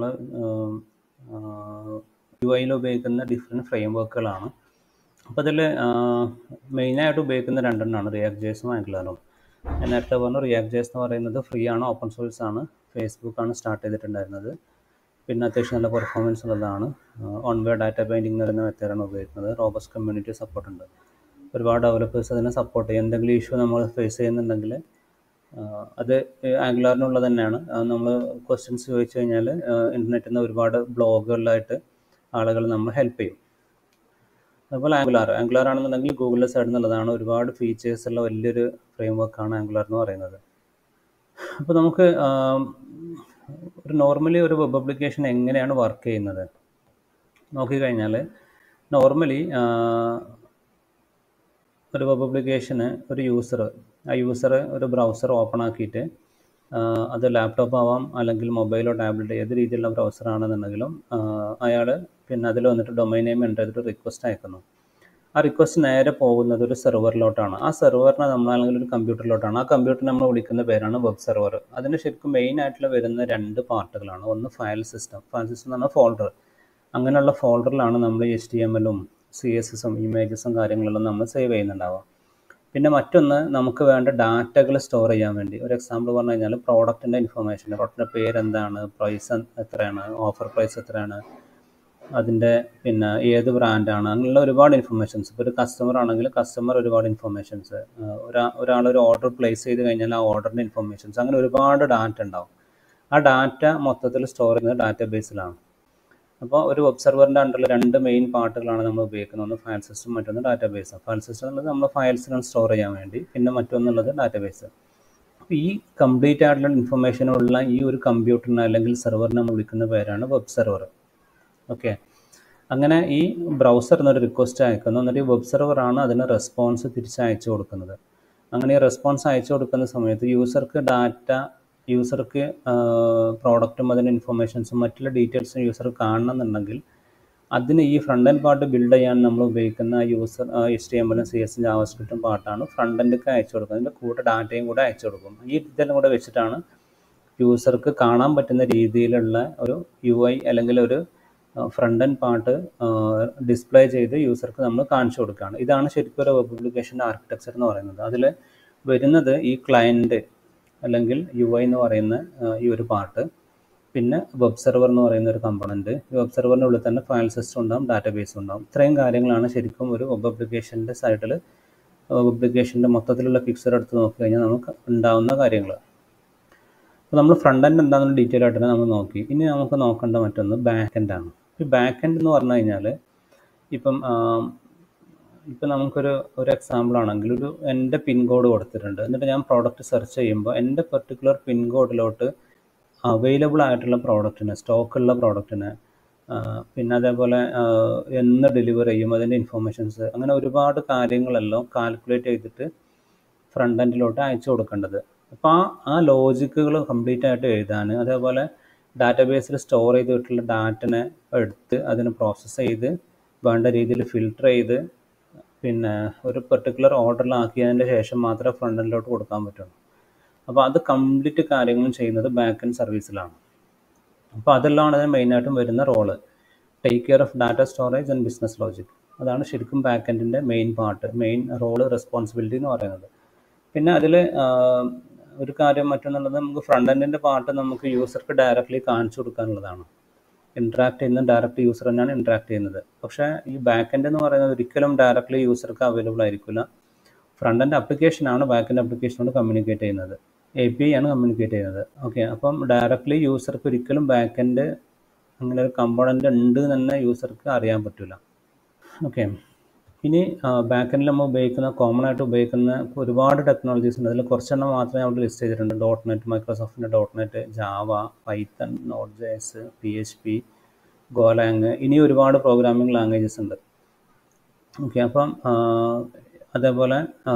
യു ഐയിൽ ഉപയോഗിക്കുന്ന ഡിഫറെൻറ്റ് ഫ്രെയിം വർക്കുകളാണ് അപ്പോൾ അതിൽ മെയിനായിട്ട് ഉപയോഗിക്കുന്ന രണ്ടെണ്ണമാണ് റിയാക്ട് ജേസും ആംഗുലാറും ഞാൻ നേരത്തെ പറഞ്ഞു റിയാക്ട് ജേസ് എന്ന് പറയുന്നത് ഫ്രീ ആണ് ഓപ്പൺ സോഴ്സ് ആണ് ഫേസ്ബുക്കാണ് സ്റ്റാർട്ട് ചെയ്തിട്ടുണ്ടായിരുന്നത് പിന്നെ അത്യാവശ്യം നല്ല പെർഫോമൻസ് ഉള്ളതാണ് ഓൺ വേ ഡാറ്റ ബൈൻഡിങ് എന്ന് പറയുന്ന മെത്തേഡാണ് ഉപയോഗിക്കുന്നത് റോബസ് കമ്മ്യൂണിറ്റി സപ്പോർട്ട് ഉണ്ട് ഒരുപാട് ഡെവലപ്പേഴ്സ് അതിനെ സപ്പോർട്ട് ചെയ്യും എന്തെങ്കിലും ഇഷ്യൂ നമ്മൾ ഫേസ് ചെയ്യുന്നുണ്ടെങ്കിൽ അത് ആംഗുലാറിനുള്ളത് തന്നെയാണ് നമ്മൾ ക്വസ്റ്റ്യൻസ് ചോദിച്ചു കഴിഞ്ഞാൽ ഇൻ്റർനെറ്റിൽ നിന്ന് ഒരുപാട് ബ്ലോഗുകളിലായിട്ട് ആളുകൾ നമ്മൾ ഹെൽപ്പ് ചെയ്യും അതുപോലെ ആംഗുലാർ ആംഗുലാർ ആണെന്നുണ്ടെങ്കിൽ ഗൂഗിളിൻ്റെ സൈഡിൽ നിന്നുള്ളതാണ് ഒരുപാട് ഫീച്ചേഴ്സ് ഉള്ള വലിയൊരു ഫ്രെയിം വർക്കാണ് ആംഗുലാർ എന്ന് പറയുന്നത് അപ്പോൾ നമുക്ക് ഒരു നോർമലി ഒരു വെബ് അപ്ലിക്കേഷൻ എങ്ങനെയാണ് വർക്ക് ചെയ്യുന്നത് നോക്കിക്കഴിഞ്ഞാൽ നോർമലി ഒരു വെബ് അപ്ലിക്കേഷന് ഒരു യൂസർ ആ യൂസർ ഒരു ബ്രൗസർ ഓപ്പൺ ആക്കിയിട്ട് അത് ലാപ്ടോപ്പ് ആവാം അല്ലെങ്കിൽ മൊബൈലോ ടാബ്ലറ്റ് ഏത് രീതിയിലുള്ള ബ്രൗസർ ആണെന്നുണ്ടെങ്കിലും അയാൾ പിന്നെ അതിൽ വന്നിട്ട് ഡൊമൈൻ നെയിം എൻ്റർ ചെയ്തിട്ട് റിക്വസ്റ്റ് അയക്കുന്നു ആ റിക്വസ്റ്റ് നേരെ പോകുന്നത് ഒരു സെർവറിലോട്ടാണ് ആ സെർവറിനെ നമ്മൾ അല്ലെങ്കിൽ ഒരു കമ്പ്യൂട്ടറിലോട്ടാണ് ആ കമ്പ്യൂട്ടർ നമ്മൾ വിളിക്കുന്ന പേരാണ് വെബ് സെർവർ അതിന് ശരിക്കും മെയിൻ ആയിട്ടുള്ള വരുന്ന രണ്ട് പാർട്ടുകളാണ് ഒന്ന് ഫയൽ സിസ്റ്റം ഫയൽ സിസ്റ്റം എന്ന് പറഞ്ഞാൽ ഫോൾഡർ അങ്ങനെയുള്ള ഫോൾഡറിലാണ് നമ്മൾ എച്ച് ടി എം എല്ലും സി എസ് എസും ഇമേജസും കാര്യങ്ങളെല്ലാം നമ്മൾ സേവ് ചെയ്യുന്നുണ്ടാവുക പിന്നെ മറ്റൊന്ന് നമുക്ക് വേണ്ട ഡാറ്റകൾ സ്റ്റോർ ചെയ്യാൻ വേണ്ടി ഒരു എക്സാമ്പിൾ പറഞ്ഞു കഴിഞ്ഞാൽ പ്രോഡക്റ്റിൻ്റെ ഇൻഫർമേഷൻ പ്രോഡക്റ്റിൻ്റെ പേര് എന്താണ് പ്രൈസ് എത്രയാണ് ഓഫർ പ്രൈസ് എത്രയാണ് അതിൻ്റെ പിന്നെ ഏത് ബ്രാൻഡാണ് അങ്ങനെയുള്ള ഒരുപാട് ഇൻഫർമേഷൻസ് ഇപ്പോൾ ഒരു കസ്റ്റമർ ആണെങ്കിൽ കസ്റ്റമർ ഒരുപാട് ഇൻഫർമേഷൻസ് ഒരാ ഒരാൾ ഒരു ഓർഡർ പ്ലേസ് ചെയ്ത് കഴിഞ്ഞാൽ ആ ഓർഡറിൻ്റെ ഇൻഫർമേഷൻസ് അങ്ങനെ ഒരുപാട് ഡാറ്റ ഉണ്ടാവും ആ ഡാറ്റ മൊത്തത്തിൽ സ്റ്റോർ ചെയ്യുന്നത് ഡാറ്റാ ബേസിലാണ് അപ്പോൾ ഒരു വെബ് സെർവറിൻ്റെ അണ്ടറിൽ രണ്ട് മെയിൻ പാർട്ടുകളാണ് നമ്മൾ ഉപയോഗിക്കുന്നത് ഒന്ന് ഫയൽ സിസ്റ്റം മറ്റൊന്ന് ഡാറ്റാ ബേസ് ഫയൽ സിസ്റ്റം എന്നുള്ളത് നമ്മൾ ഫയൽസിനാണ് സ്റ്റോർ ചെയ്യാൻ വേണ്ടി പിന്നെ മറ്റൊന്നുള്ളത് ഡാറ്റാ ബേസ് അപ്പോൾ ഈ കംപ്ലീറ്റ് ആയിട്ടുള്ള ഇൻഫർമേഷനുള്ള ഈ ഒരു കമ്പ്യൂട്ടറിനെ അല്ലെങ്കിൽ സെർവറിനെ നമ്മൾ വിളിക്കുന്ന പേരാണ് വെബ് സെർവർ ഓക്കെ അങ്ങനെ ഈ ബ്രൗസർ എന്നൊരു റിക്വസ്റ്റ് അയക്കുന്നു എന്നിട്ട് ഈ വെബ് സെർവറാണ് അതിന് റെസ്പോൺസ് തിരിച്ച് അയച്ചു കൊടുക്കുന്നത് അങ്ങനെ ഈ റെസ്പോൺസ് അയച്ചു കൊടുക്കുന്ന സമയത്ത് യൂസർക്ക് ഡാറ്റ യൂസർക്ക് പ്രോഡക്റ്റും അതിൻ്റെ ഇൻഫർമേഷൻസും മറ്റുള്ള ഡീറ്റെയിൽസും യൂസർ കാണണമെന്നുണ്ടെങ്കിൽ അതിന് ഈ ഫ്രണ്ട് എൻഡ് പാർട്ട് ബിൽഡ് ചെയ്യാൻ നമ്മൾ ഉപയോഗിക്കുന്ന യൂസർ എച്ച് ടി എം എല്ലും സി എസ് ജാവാസ്ക്രിപ്റ്റും പാർട്ടാണ് ഫ്രണ്ട് എൻഡൊക്കെ അയച്ചു കൊടുക്കുന്നത് അതിൻ്റെ കൂടെ ഡാറ്റയും കൂടെ അയച്ചു കൊടുക്കും ഈ ഇതെല്ലാം കൂടെ വെച്ചിട്ടാണ് യൂസർക്ക് കാണാൻ പറ്റുന്ന രീതിയിലുള്ള ഒരു യു ഐ അല്ലെങ്കിൽ ഒരു ഫ്രണ്ട് എൻഡ് പാർട്ട് ഡിസ്പ്ലേ ചെയ്ത് യൂസർക്ക് നമ്മൾ കാണിച്ചു കൊടുക്കുകയാണ് ഇതാണ് ശരിക്കും ഒരു വെബ് അപ്ലിക്കേഷൻ്റെ ആർക്കിടെക്ചർ എന്ന് പറയുന്നത് അതിൽ വരുന്നത് ഈ ക്ലയൻറ്റ് അല്ലെങ്കിൽ യു ഐ എന്ന് പറയുന്ന ഈ ഒരു പാർട്ട് പിന്നെ വെബ് സെർവർ എന്ന് പറയുന്ന ഒരു കമ്പണൻറ്റ് ഈ വെബ് സെർവറിൻ്റെ ഉള്ളിൽ തന്നെ ഫയൽ സിസ്റ്റം ഉണ്ടാവും ഡാറ്റാബേസ് ഉണ്ടാവും ഇത്രയും കാര്യങ്ങളാണ് ശരിക്കും ഒരു വെബ് അപ്ലിക്കേഷൻ്റെ സൈഡിൽ വെബ് അപ്ലിക്കേഷൻ്റെ മൊത്തത്തിലുള്ള പിക്ചർ എടുത്ത് നോക്കി കഴിഞ്ഞാൽ നമുക്ക് ഉണ്ടാവുന്ന കാര്യങ്ങൾ അപ്പോൾ നമ്മൾ ഫ്രണ്ട് എൻഡ് എന്താണെന്ന് ഡീറ്റെയിൽ ആയിട്ട് തന്നെ നമ്മൾ നോക്കി ഇനി നമുക്ക് നോക്കേണ്ട മറ്റൊന്ന് ബാക്ക് എൻഡ് ആണ് ഈ ബാക്ക് എൻഡ് എന്ന് പറഞ്ഞു കഴിഞ്ഞാൽ ഇപ്പം ഇപ്പം നമുക്കൊരു ഒരു എക്സാമ്പിൾ ആണെങ്കിൽ ഒരു എൻ്റെ പിൻ കോഡ് കൊടുത്തിട്ടുണ്ട് എന്നിട്ട് ഞാൻ പ്രോഡക്റ്റ് സെർച്ച് ചെയ്യുമ്പോൾ എൻ്റെ പെർട്ടിക്കുലർ പിൻ കോഡിലോട്ട് അവൈലബിൾ ആയിട്ടുള്ള പ്രോഡക്റ്റിന് സ്റ്റോക്കുള്ള പ്രോഡക്റ്റിന് പിന്നെ അതേപോലെ ആ, എന്ന് ഡെലിവർ ചെയ്യും അതിൻ്റെ ഇൻഫർമേഷൻസ് അങ്ങനെ ഒരുപാട് കാര്യങ്ങളെല്ലാം കാൽക്കുലേറ്റ് ചെയ്തിട്ട് ഫ്രണ്ട് എൻഡിലോട്ട് അയച്ചു കൊടുക്കേണ്ടത് അപ്പോൾ ആ ആ ലോജിക്കുകൾ കംപ്ലീറ്റ് ആയിട്ട് എഴുതാൻ അതേപോലെ ഡാറ്റാബേസിൽ സ്റ്റോർ ചെയ്തിട്ടുള്ള ഡാറ്റനെ എടുത്ത് അതിനെ പ്രോസസ്സ് ചെയ്ത് വേണ്ട രീതിയിൽ ഫിൽട്ടർ ചെയ്ത് പിന്നെ ഒരു പെർട്ടിക്കുലർ ഓർഡറിലാക്കിയതിൻ്റെ ശേഷം മാത്രമേ ഫ്രണ്ട് എൻഡിലോട്ട് കൊടുക്കാൻ പറ്റുള്ളൂ അപ്പോൾ അത് കംപ്ലീറ്റ് കാര്യങ്ങളും ചെയ്യുന്നത് ബാക്ക് എൻഡ് സർവീസിലാണ് അപ്പോൾ അതെല്ലാം അതിന് മെയിനായിട്ടും വരുന്ന role take care of data storage and business logic അതാണ് ശരിക്കും ബാക്ക് എൻഡിൻ്റെ main part main role responsibility എന്ന് പറയുന്നത് പിന്നെ അതിൽ ഒരു കാര്യം മറ്റൊന്നുള്ളത് നമുക്ക് ഫ്രണ്ട് എൻഡിൻ്റെ പാർട്ട് നമുക്ക് യൂസർക്ക് ഡയറക്റ്റ്ലി കാണിച്ചു കൊടുക്കാനുള്ളതാണ് ഇൻട്രാക്ട് ചെയ്യുന്ന ഡയറക്റ്റ് യൂസർ തന്നെയാണ് ഇൻട്രാക്ട് ചെയ്യുന്നത് പക്ഷേ ഈ ബാക്ക് എൻഡ് എന്ന് പറയുന്നത് ഒരിക്കലും ഡയറക്റ്റ്ലി യൂസർക്ക് അവൈലബിൾ ആയിരിക്കില്ല ഫ്രണ്ട് എൻഡ് ആപ്ലിക്കേഷനാണ് ബാക്ക് എൻഡ് ആപ്ലിക്കേഷനോട് കമ്മ്യൂണിക്കേറ്റ് ചെയ്യുന്നത് എ പി ഐ ആണ് കമ്മ്യൂണിക്കേറ്റ് ചെയ്യുന്നത് ഓക്കെ അപ്പം ഡയറക്റ്റ്ലി യൂസർക്ക് ഒരിക്കലും ബാക്ക് എൻഡ് അങ്ങനെ ഒരു കമ്പോണൻ്റ് ഉണ്ട് എന്ന് തന്നെ യൂസർക്ക് അറിയാൻ പറ്റില്ല ഓക്കെ ഇനി ബാക്ക് എൻഡിൽ നമ്മൾ ഉപയോഗിക്കുന്ന കോമൺ ആയിട്ട് ഉപയോഗിക്കുന്ന ഒരുപാട് ടെക്നോളജീസ് ഉണ്ട് അതിൽ കുറച്ചെണ്ണം മാത്രമേ അവിടെ ലിസ്റ്റ് ചെയ്തിട്ടുണ്ട് ഡോട്ട് നെറ്റ് മൈക്രോസോഫ്റ്റിൻ്റെ dot net Java Python Node J S P H P Golang ഇനി ഒരുപാട് പ്രോഗ്രാമിംഗ് ലാംഗ്വേജസ് ഉണ്ട് ഓക്കെ അപ്പം ആ, അതേപോലെ ആ,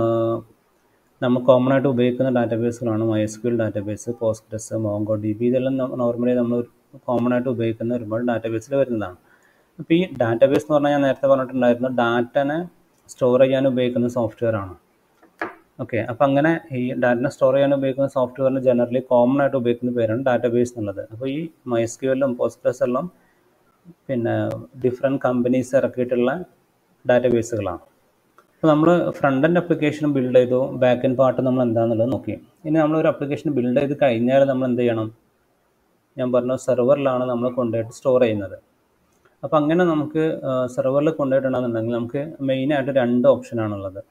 നമ്മൾ കോമൺ ആയിട്ട് ഉപയോഗിക്കുന്ന ഡാറ്റാബേസുകളാണ് MySQL database Postgres Mongo D B ഇതെല്ലാം നോർമലി നമ്മൾ കോമൺ ആയിട്ട് ഉപയോഗിക്കുന്ന ഒരുപാട് ഡാറ്റാബേസിൽ വരുന്നതാണ് അപ്പോൾ ഈ ഡാറ്റാബേസ് എന്ന് പറഞ്ഞാൽ ഞാൻ നേരത്തെ പറഞ്ഞിട്ടുണ്ടായിരുന്നു ഡാറ്റനെ സ്റ്റോർ ചെയ്യാൻ ഉപയോഗിക്കുന്ന സോഫ്റ്റ്വെയർ ആണ് ഓക്കെ അപ്പോൾ അങ്ങനെ ഈ ഡാറ്റനെ സ്റ്റോർ ചെയ്യാൻ ഉപയോഗിക്കുന്ന സോഫ്റ്റ്വെയറിന് ജനറലി കോമൺ ആയിട്ട് ഉപയോഗിക്കുന്ന പേരാണ് ഡാറ്റാബേസ് എന്നുള്ളത് അപ്പോൾ ഈ മൈസ്ക്യൂലും പോസ്റ്റ്ഗ്രസ് എല്ലാം പിന്നെ ഡിഫറെൻറ്റ് കമ്പനീസ് ഇറക്കിയിട്ടുള്ള ഡാറ്റാബേസുകളാണ് അപ്പോൾ നമ്മൾ ഫ്രണ്ട് എൻഡ് അപ്ലിക്കേഷൻ ബിൽഡ് ചെയ്തു ബാക്ക് എൻഡ് പാർട്ട് നമ്മൾ എന്താണെന്നുള്ളത് നോക്കി ഇനി നമ്മൾ ഒരു അപ്ലിക്കേഷൻ ബിൽഡ് ചെയ്ത് കഴിഞ്ഞാൽ നമ്മൾ എന്ത് ചെയ്യണം ഞാൻ പറഞ്ഞ സെർവറിലാണ് നമ്മൾ കൊണ്ടുപോയിട്ട് സ്റ്റോർ ചെയ്യുന്നത് അപ്പോൾ അങ്ങനെ നമുക്ക് സെർവറിൽ കൊണ്ടുപോയിട്ടുണ്ടെന്നുണ്ടെങ്കിൽ നമുക്ക് മെയിനായിട്ട് രണ്ട് ഓപ്ഷനാണുള്ളത്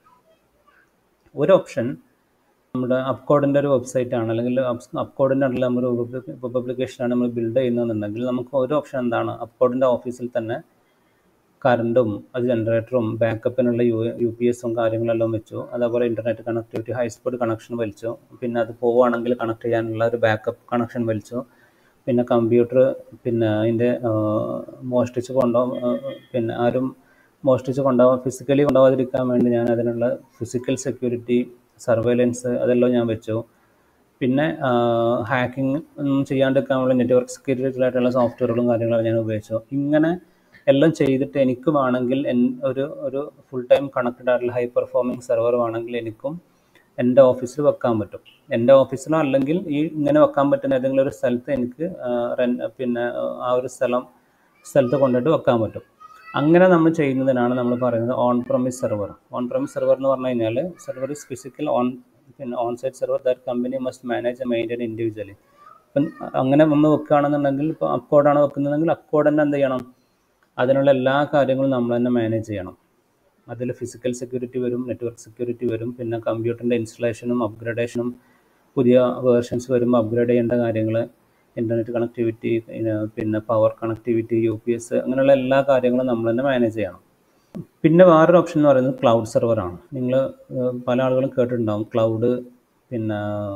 ഒരു ഓപ്ഷൻ നമ്മുടെ അപ്കോഡിൻ്റെ ഒരു വെബ്സൈറ്റ് ആണ് അല്ലെങ്കിൽ അപ്കോഡിൻ്റെ അടിയിൽ നമ്മൾ വെബ് അപ്ലിക്കേഷനാണ് നമ്മൾ ബിൽഡ് ചെയ്യുന്നതെന്നുണ്ടെങ്കിൽ നമുക്ക് ഒരു ഓപ്ഷൻ എന്താണ് അപ്കോഡിൻ്റെ ഓഫീസിൽ തന്നെ കറണ്ടും അത് ജനറേറ്ററും ബാക്കപ്പിനുള്ള യു യു പി എസും കാര്യങ്ങളെല്ലാം വെച്ചു അതേപോലെ internet connectivity high speed connection വലിച്ചു പിന്നെ അത് പോവുകയാണെങ്കിൽ കണക്ട് ചെയ്യാനുള്ള ഒരു ബാക്കപ്പ് കണക്ഷൻ വലിച്ചു പിന്നെ കമ്പ്യൂട്ടർ പിന്നെ അതിൻ്റെ മോഷ്ടിച്ച് കൊണ്ടുപോകാൻ പിന്നെ ആരും മോഷ്ടിച്ച് കൊണ്ടുപോകാൻ ഫിസിക്കലി കൊണ്ടുപോകാതിരിക്കാൻ വേണ്ടി ഞാൻ അതിനുള്ള ഫിസിക്കൽ സെക്യൂരിറ്റി സർവൈലൻസ് അതെല്ലാം ഞാൻ വെച്ചു പിന്നെ ഹാക്കിംഗ് ഒന്നും ചെയ്യാണ്ടിരിക്കാനുള്ള നെറ്റ്വർക്ക് സെക്യൂരിറ്റി റിലേറ്റുള്ള സോഫ്റ്റ്വെയറുകളും കാര്യങ്ങളും ഞാൻ ഉപയോഗിച്ചു ഇങ്ങനെ എല്ലാം ചെയ്തിട്ട് എനിക്ക് വേണമെങ്കിൽ എൻ ഒരു ഒരു ഫുൾ ടൈം കണക്റ്റഡ് ആയിട്ടുള്ള ഹൈ പെർഫോമിംഗ് സെർവർ വേണമെങ്കിൽ എനിക്കും എൻ്റെ ഓഫീസിൽ വെക്കാൻ പറ്റും എൻ്റെ ഓഫീസിലോ അല്ലെങ്കിൽ ഈ ഇങ്ങനെ വെക്കാൻ പറ്റുന്ന ഏതെങ്കിലും ഒരു സ്ഥലത്ത് എനിക്ക് റെൻ പിന്നെ ആ ഒരു സ്ഥലം സ്ഥലത്ത് കൊണ്ടിട്ട് വെക്കാൻ പറ്റും അങ്ങനെ നമ്മൾ ചെയ്യുന്നതിനാണ് നമ്മൾ പറയുന്നത് on premise server on premise server എന്ന് പറഞ്ഞു കഴിഞ്ഞാൽ സെർവർ ഇസ് ഫിസിക്കൽ ഓൺ പിന്നെ on site server that company must manage maintain individually ഇപ്പം അങ്ങനെ നമ്മൾ വെക്കുകയാണെന്നുണ്ടെങ്കിൽ ഇപ്പോൾ അക്കോഡാണ് വെക്കുന്നതെങ്കിൽ അക്കോഡ് തന്നെ എന്ത് ചെയ്യണം അതിനുള്ള എല്ലാ കാര്യങ്ങളും നമ്മൾ തന്നെ മാനേജ് ചെയ്യണം അതിൽ ഫിസിക്കൽ സെക്യൂരിറ്റി വരും നെറ്റ്വർക്ക് സെക്യൂരിറ്റി വരും പിന്നെ കമ്പ്യൂട്ടറിൻ്റെ ഇൻസ്റ്റലേഷനും അപ്ഗ്രഡേഷനും പുതിയ വേർഷൻസ് വരുമ്പോൾ അപ്ഗ്രേഡ് ചെയ്യേണ്ട കാര്യങ്ങൾ ഇൻ്റർനെറ്റ് കണക്ടിവിറ്റി പിന്നെ power connectivity U P S അങ്ങനെയുള്ള എല്ലാ കാര്യങ്ങളും നമ്മൾ തന്നെ മാനേജ് ചെയ്യണം പിന്നെ വേറൊരു ഓപ്ഷൻ എന്ന് പറയുന്നത് ക്ലൗഡ് സെർവറാണ് നിങ്ങൾ പല ആളുകളും കേട്ടിട്ടുണ്ടാവും ക്ലൗഡ് പിന്നെ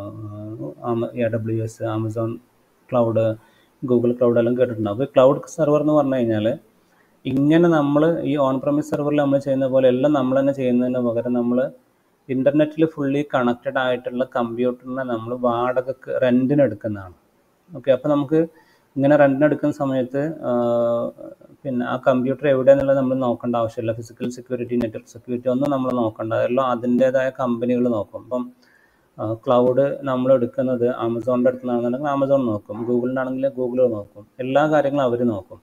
A W S Amazon cloud Google cloud എല്ലാം കേട്ടിട്ടുണ്ടാവും അപ്പോൾ ക്ലൗഡ് സെർവർ എന്ന് പറഞ്ഞു കഴിഞ്ഞാൽ ഇങ്ങനെ നമ്മൾ ഈ ഓൺ പ്രമിസ് സെർവറിൽ നമ്മൾ ചെയ്യുന്ന പോലെ എല്ലാം നമ്മൾ തന്നെ ചെയ്യുന്നതിന് പകരം നമ്മൾ ഇൻ്റർനെറ്റിൽ ഫുള്ളി കണക്റ്റഡ് ആയിട്ടുള്ള കമ്പ്യൂട്ടറിനെ നമ്മൾ വാടകക്ക് റെൻറ്റിന് എടുക്കുന്നതാണ് ഓക്കെ അപ്പോൾ നമുക്ക് ഇങ്ങനെ റെൻറ്റിന് എടുക്കുന്ന സമയത്ത് പിന്നെ ആ കമ്പ്യൂട്ടർ എവിടെയെന്നുള്ളത് നമ്മൾ നോക്കേണ്ട ആവശ്യമില്ല ഫിസിക്കൽ സെക്യൂരിറ്റി നെറ്റ്വർക്ക് സെക്യൂരിറ്റി ഒന്നും നമ്മൾ നോക്കണ്ട എല്ലാം അതിൻ്റേതായ കമ്പനികൾ നോക്കും ഇപ്പം ക്ലൗഡ് നമ്മൾ എടുക്കുന്നത് ആമസോണിൻ്റെ അടുത്തുനിന്നാണെന്നുണ്ടെങ്കിൽ ആമസോൺ നോക്കും ഗൂഗിളിനാണെങ്കിൽ ഗൂഗിൾ നോക്കും എല്ലാ കാര്യങ്ങളും അവർ നോക്കും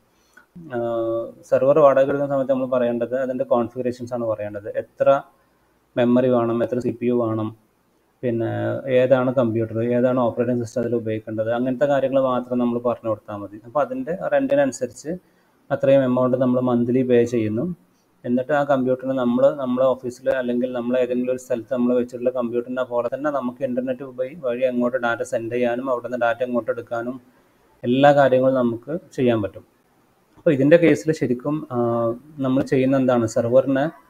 സെർവർ വാടക എടുക്കുന്ന സമയത്ത് നമ്മൾ പറയേണ്ടത് അതിൻ്റെ കോൺഫിഗറേഷൻസ് ആണ് പറയേണ്ടത് എത്ര മെമ്മറി വേണം എത്ര സി പി യു വേണം പിന്നെ ഏതാണ് കമ്പ്യൂട്ടർ ഏതാണ് ഓപ്പറേറ്റിംഗ് സിസ്റ്റം അതിൽ ഉപയോഗിക്കേണ്ടത് അങ്ങനത്തെ കാര്യങ്ങൾ മാത്രം നമ്മൾ പറഞ്ഞു കൊടുത്താൽ മതി അപ്പോൾ അതിൻ്റെ റെൻറ്റിനനുസരിച്ച് അത്രയും എമൗണ്ട് നമ്മൾ മന്ത്ലി പേ ചെയ്യുന്നു എന്നിട്ട് ആ കമ്പ്യൂട്ടറിന് നമ്മൾ നമ്മളെ ഓഫീസിൽ അല്ലെങ്കിൽ നമ്മൾ ഏതെങ്കിലും ഒരു സ്ഥലത്ത് നമ്മൾ വെച്ചിട്ടുള്ള കമ്പ്യൂട്ടറിനെ പോലെ തന്നെ നമുക്ക് ഇൻ്റർനെറ്റ് വഴി വഴി അങ്ങോട്ട് ഡാറ്റ സെൻഡ് ചെയ്യാനും അവിടെ നിന്ന് ഡാറ്റ അങ്ങോട്ട് എടുക്കാനും എല്ലാ കാര്യങ്ങളും നമുക്ക് ചെയ്യാൻ പറ്റും അപ്പോൾ ഇതിൻ്റെ കേസിൽ ശരിക്കും നമ്മൾ ചെയ്യുന്ന എന്താണ് സെർവറിനെ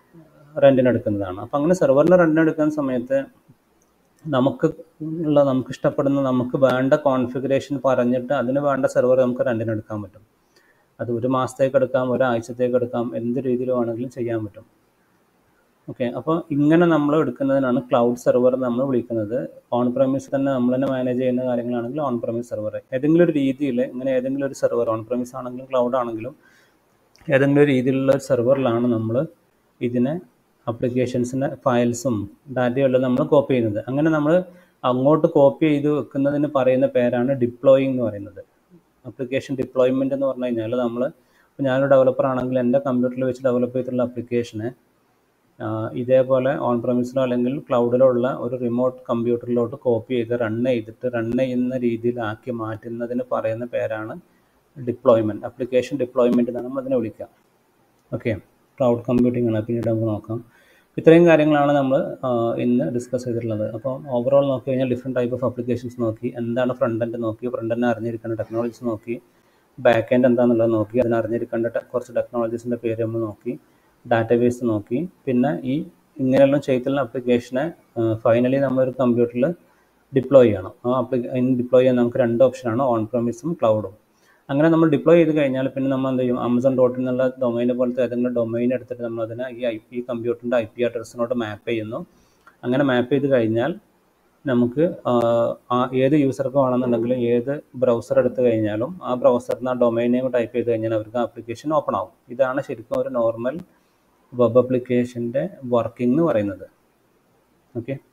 റെൻറ്റിന് എടുക്കുന്നതാണ് അപ്പോൾ അങ്ങനെ സെർവറിന് റെൻറ്റിന് എടുക്കുന്ന സമയത്ത് നമുക്ക് ഉള്ള നമുക്ക് ഇഷ്ടപ്പെടുന്ന നമുക്ക് വേണ്ട കോൺഫിഗറേഷൻ പറഞ്ഞിട്ട് അതിന് വേണ്ട സെർവർ നമുക്ക് റെൻറ്റിന് എടുക്കാൻ പറ്റും അത് ഒരു മാസത്തേക്ക് എടുക്കാം ഒരാഴ്ചത്തേക്ക് എടുക്കാം എന്ത് രീതിയിൽ വേണമെങ്കിലും ചെയ്യാൻ പറ്റും ഓക്കെ അപ്പോൾ ഇങ്ങനെ നമ്മൾ എടുക്കുന്നതിനാണ് ക്ലൗഡ് സെർവർ നമ്മൾ വിളിക്കുന്നത് ഓൺ പ്രമിസ് തന്നെ നമ്മൾ തന്നെ മാനേജ് ചെയ്യുന്ന കാര്യങ്ങളാണെങ്കിൽ ഓൺ പ്രമിസ് സെർവർ ഏതെങ്കിലും ഒരു രീതിയിൽ ഇങ്ങനെ ഏതെങ്കിലും ഒരു സെർവർ ഓൺ പ്രമിസ് ആണെങ്കിലും ക്ലൗഡ് ആണെങ്കിലും ഏതെങ്കിലും ഒരു രീതിയിലുള്ള ഒരു സെർവറിലാണ് നമ്മൾ ഇതിനെ അപ്ലിക്കേഷൻസിൻ്റെ ഫയൽസും ഡാറ്റയും എല്ലാം നമ്മൾ കോപ്പി ചെയ്യുന്നത് അങ്ങനെ നമ്മൾ അങ്ങോട്ട് കോപ്പി ചെയ്ത് വെക്കുന്നതിന് പറയുന്ന പേരാണ് ഡിപ്ലോയിങ് എന്ന് പറയുന്നത് അപ്ലിക്കേഷൻ ഡിപ്ലോയ്മെൻറ്റ് എന്ന് പറഞ്ഞു കഴിഞ്ഞാൽ നമ്മൾ ഇപ്പോൾ ഞാനൊരു ഡെവലപ്പർ ആണെങ്കിൽ എൻ്റെ കമ്പ്യൂട്ടറിൽ വെച്ച് ഡെവലപ്പ് ചെയ്തിട്ടുള്ള അപ്ലിക്കേഷനെ ഇതേപോലെ ഓൺ പ്രമിസിലോ അല്ലെങ്കിൽ ക്ലൗഡിലോ ഉള്ള ഒരു റിമോട്ട് കമ്പ്യൂട്ടറിലോട്ട് കോപ്പി ചെയ്ത് റൺ ചെയ്തിട്ട് റൺ ചെയ്യുന്ന രീതിയിലാക്കി മാറ്റുന്നതിന് പറയുന്ന പേരാണ് ഡിപ്ലോയ്മെൻറ്റ് അപ്ലിക്കേഷൻ ഡിപ്ലോയ്മെൻറ്റ് എന്നാണ് നമ്മൾ അതിനെ വിളിക്കുക ഓക്കെ ക്ലൗഡ് കമ്പ്യൂട്ടിംഗ് ആണ് പിന്നീട് നമുക്ക് നോക്കാം ഇത്രയും കാര്യങ്ങളാണ് നമ്മൾ ഇന്ന് ഡിസ്കസ് ചെയ്തിട്ടുള്ളത് അപ്പോൾ ഓവറോൾ നോക്കി കഴിഞ്ഞാൽ ഡിഫറെൻറ്റ് ടൈപ്പ് ഓഫ് അപ്ലിക്കേഷൻസ് നോക്കി എന്താണ് ഫ്രണ്ട് എൻഡ് നോക്കി ഫ്രണ്ട് എൻഡ് അറിഞ്ഞിരിക്കേണ്ട ടെക്നോളജീസ് നോക്കി ബാക്ക് എൻഡ് എന്താണെന്നുള്ളത് നോക്കി അതിന് അറിഞ്ഞിരിക്കേണ്ട ടെ- കുറച്ച് ടെക്നോളജീസിൻ്റെ പേര് നമ്മൾ നോക്കി ഡാറ്റാബേസ് നോക്കി പിന്നെ ഈ ഇങ്ങനെയുള്ള ചെയ്തിട്ടുള്ള അപ്ലിക്കേഷനെ ഫൈനലി നമ്മളൊരു കമ്പ്യൂട്ടറിൽ ഡിപ്ലോയ് ചെയ്യണം ആ അപ്ലിക്കേ ഡിപ്ലോയ് ചെയ്യാൻ നമുക്ക് രണ്ട് ഓപ്ഷനാണ് ഓൺ പ്രമിസും ക്ലൗഡും അങ്ങനെ നമ്മൾ ഡിപ്ലോയ് ചെയ്ത് കഴിഞ്ഞാൽ പിന്നെ നമ്മൾ എന്ത് ചെയ്യും ആമസോൺ ഡോട്ട് എന്നുള്ള ഡൊമൈനെ പോലത്തെ ഏതെങ്കിലും ഡൊമൈൻ എടുത്തിട്ട് നമ്മൾ അതിനെ ഈ ഐ ഈ കമ്പ്യൂട്ടറിൻ്റെ ഐ പി അഡ്രസ്സിനോട് മാപ്പ് ചെയ്യുന്നു അങ്ങനെ മാപ്പ് ചെയ്ത് കഴിഞ്ഞാൽ നമുക്ക് ആ ഏത് യൂസർക്ക് വേണമെന്നുണ്ടെങ്കിലും ഏത് ബ്രൗസർ എടുത്തു കഴിഞ്ഞാലും ആ ബ്രൗസറിന് ആ ഡൊമൈൻ നെയിം ടൈപ്പ് ചെയ്ത് കഴിഞ്ഞാൽ അവർക്ക് ആപ്ലിക്കേഷൻ ഓപ്പൺ ആവും ഇതാണ് ശരിക്കും ഒരു നോർമൽ വെബ് അപ്ലിക്കേഷൻ്റെ വർക്കിംഗ് എന്ന് പറയുന്നത് ഓക്കെ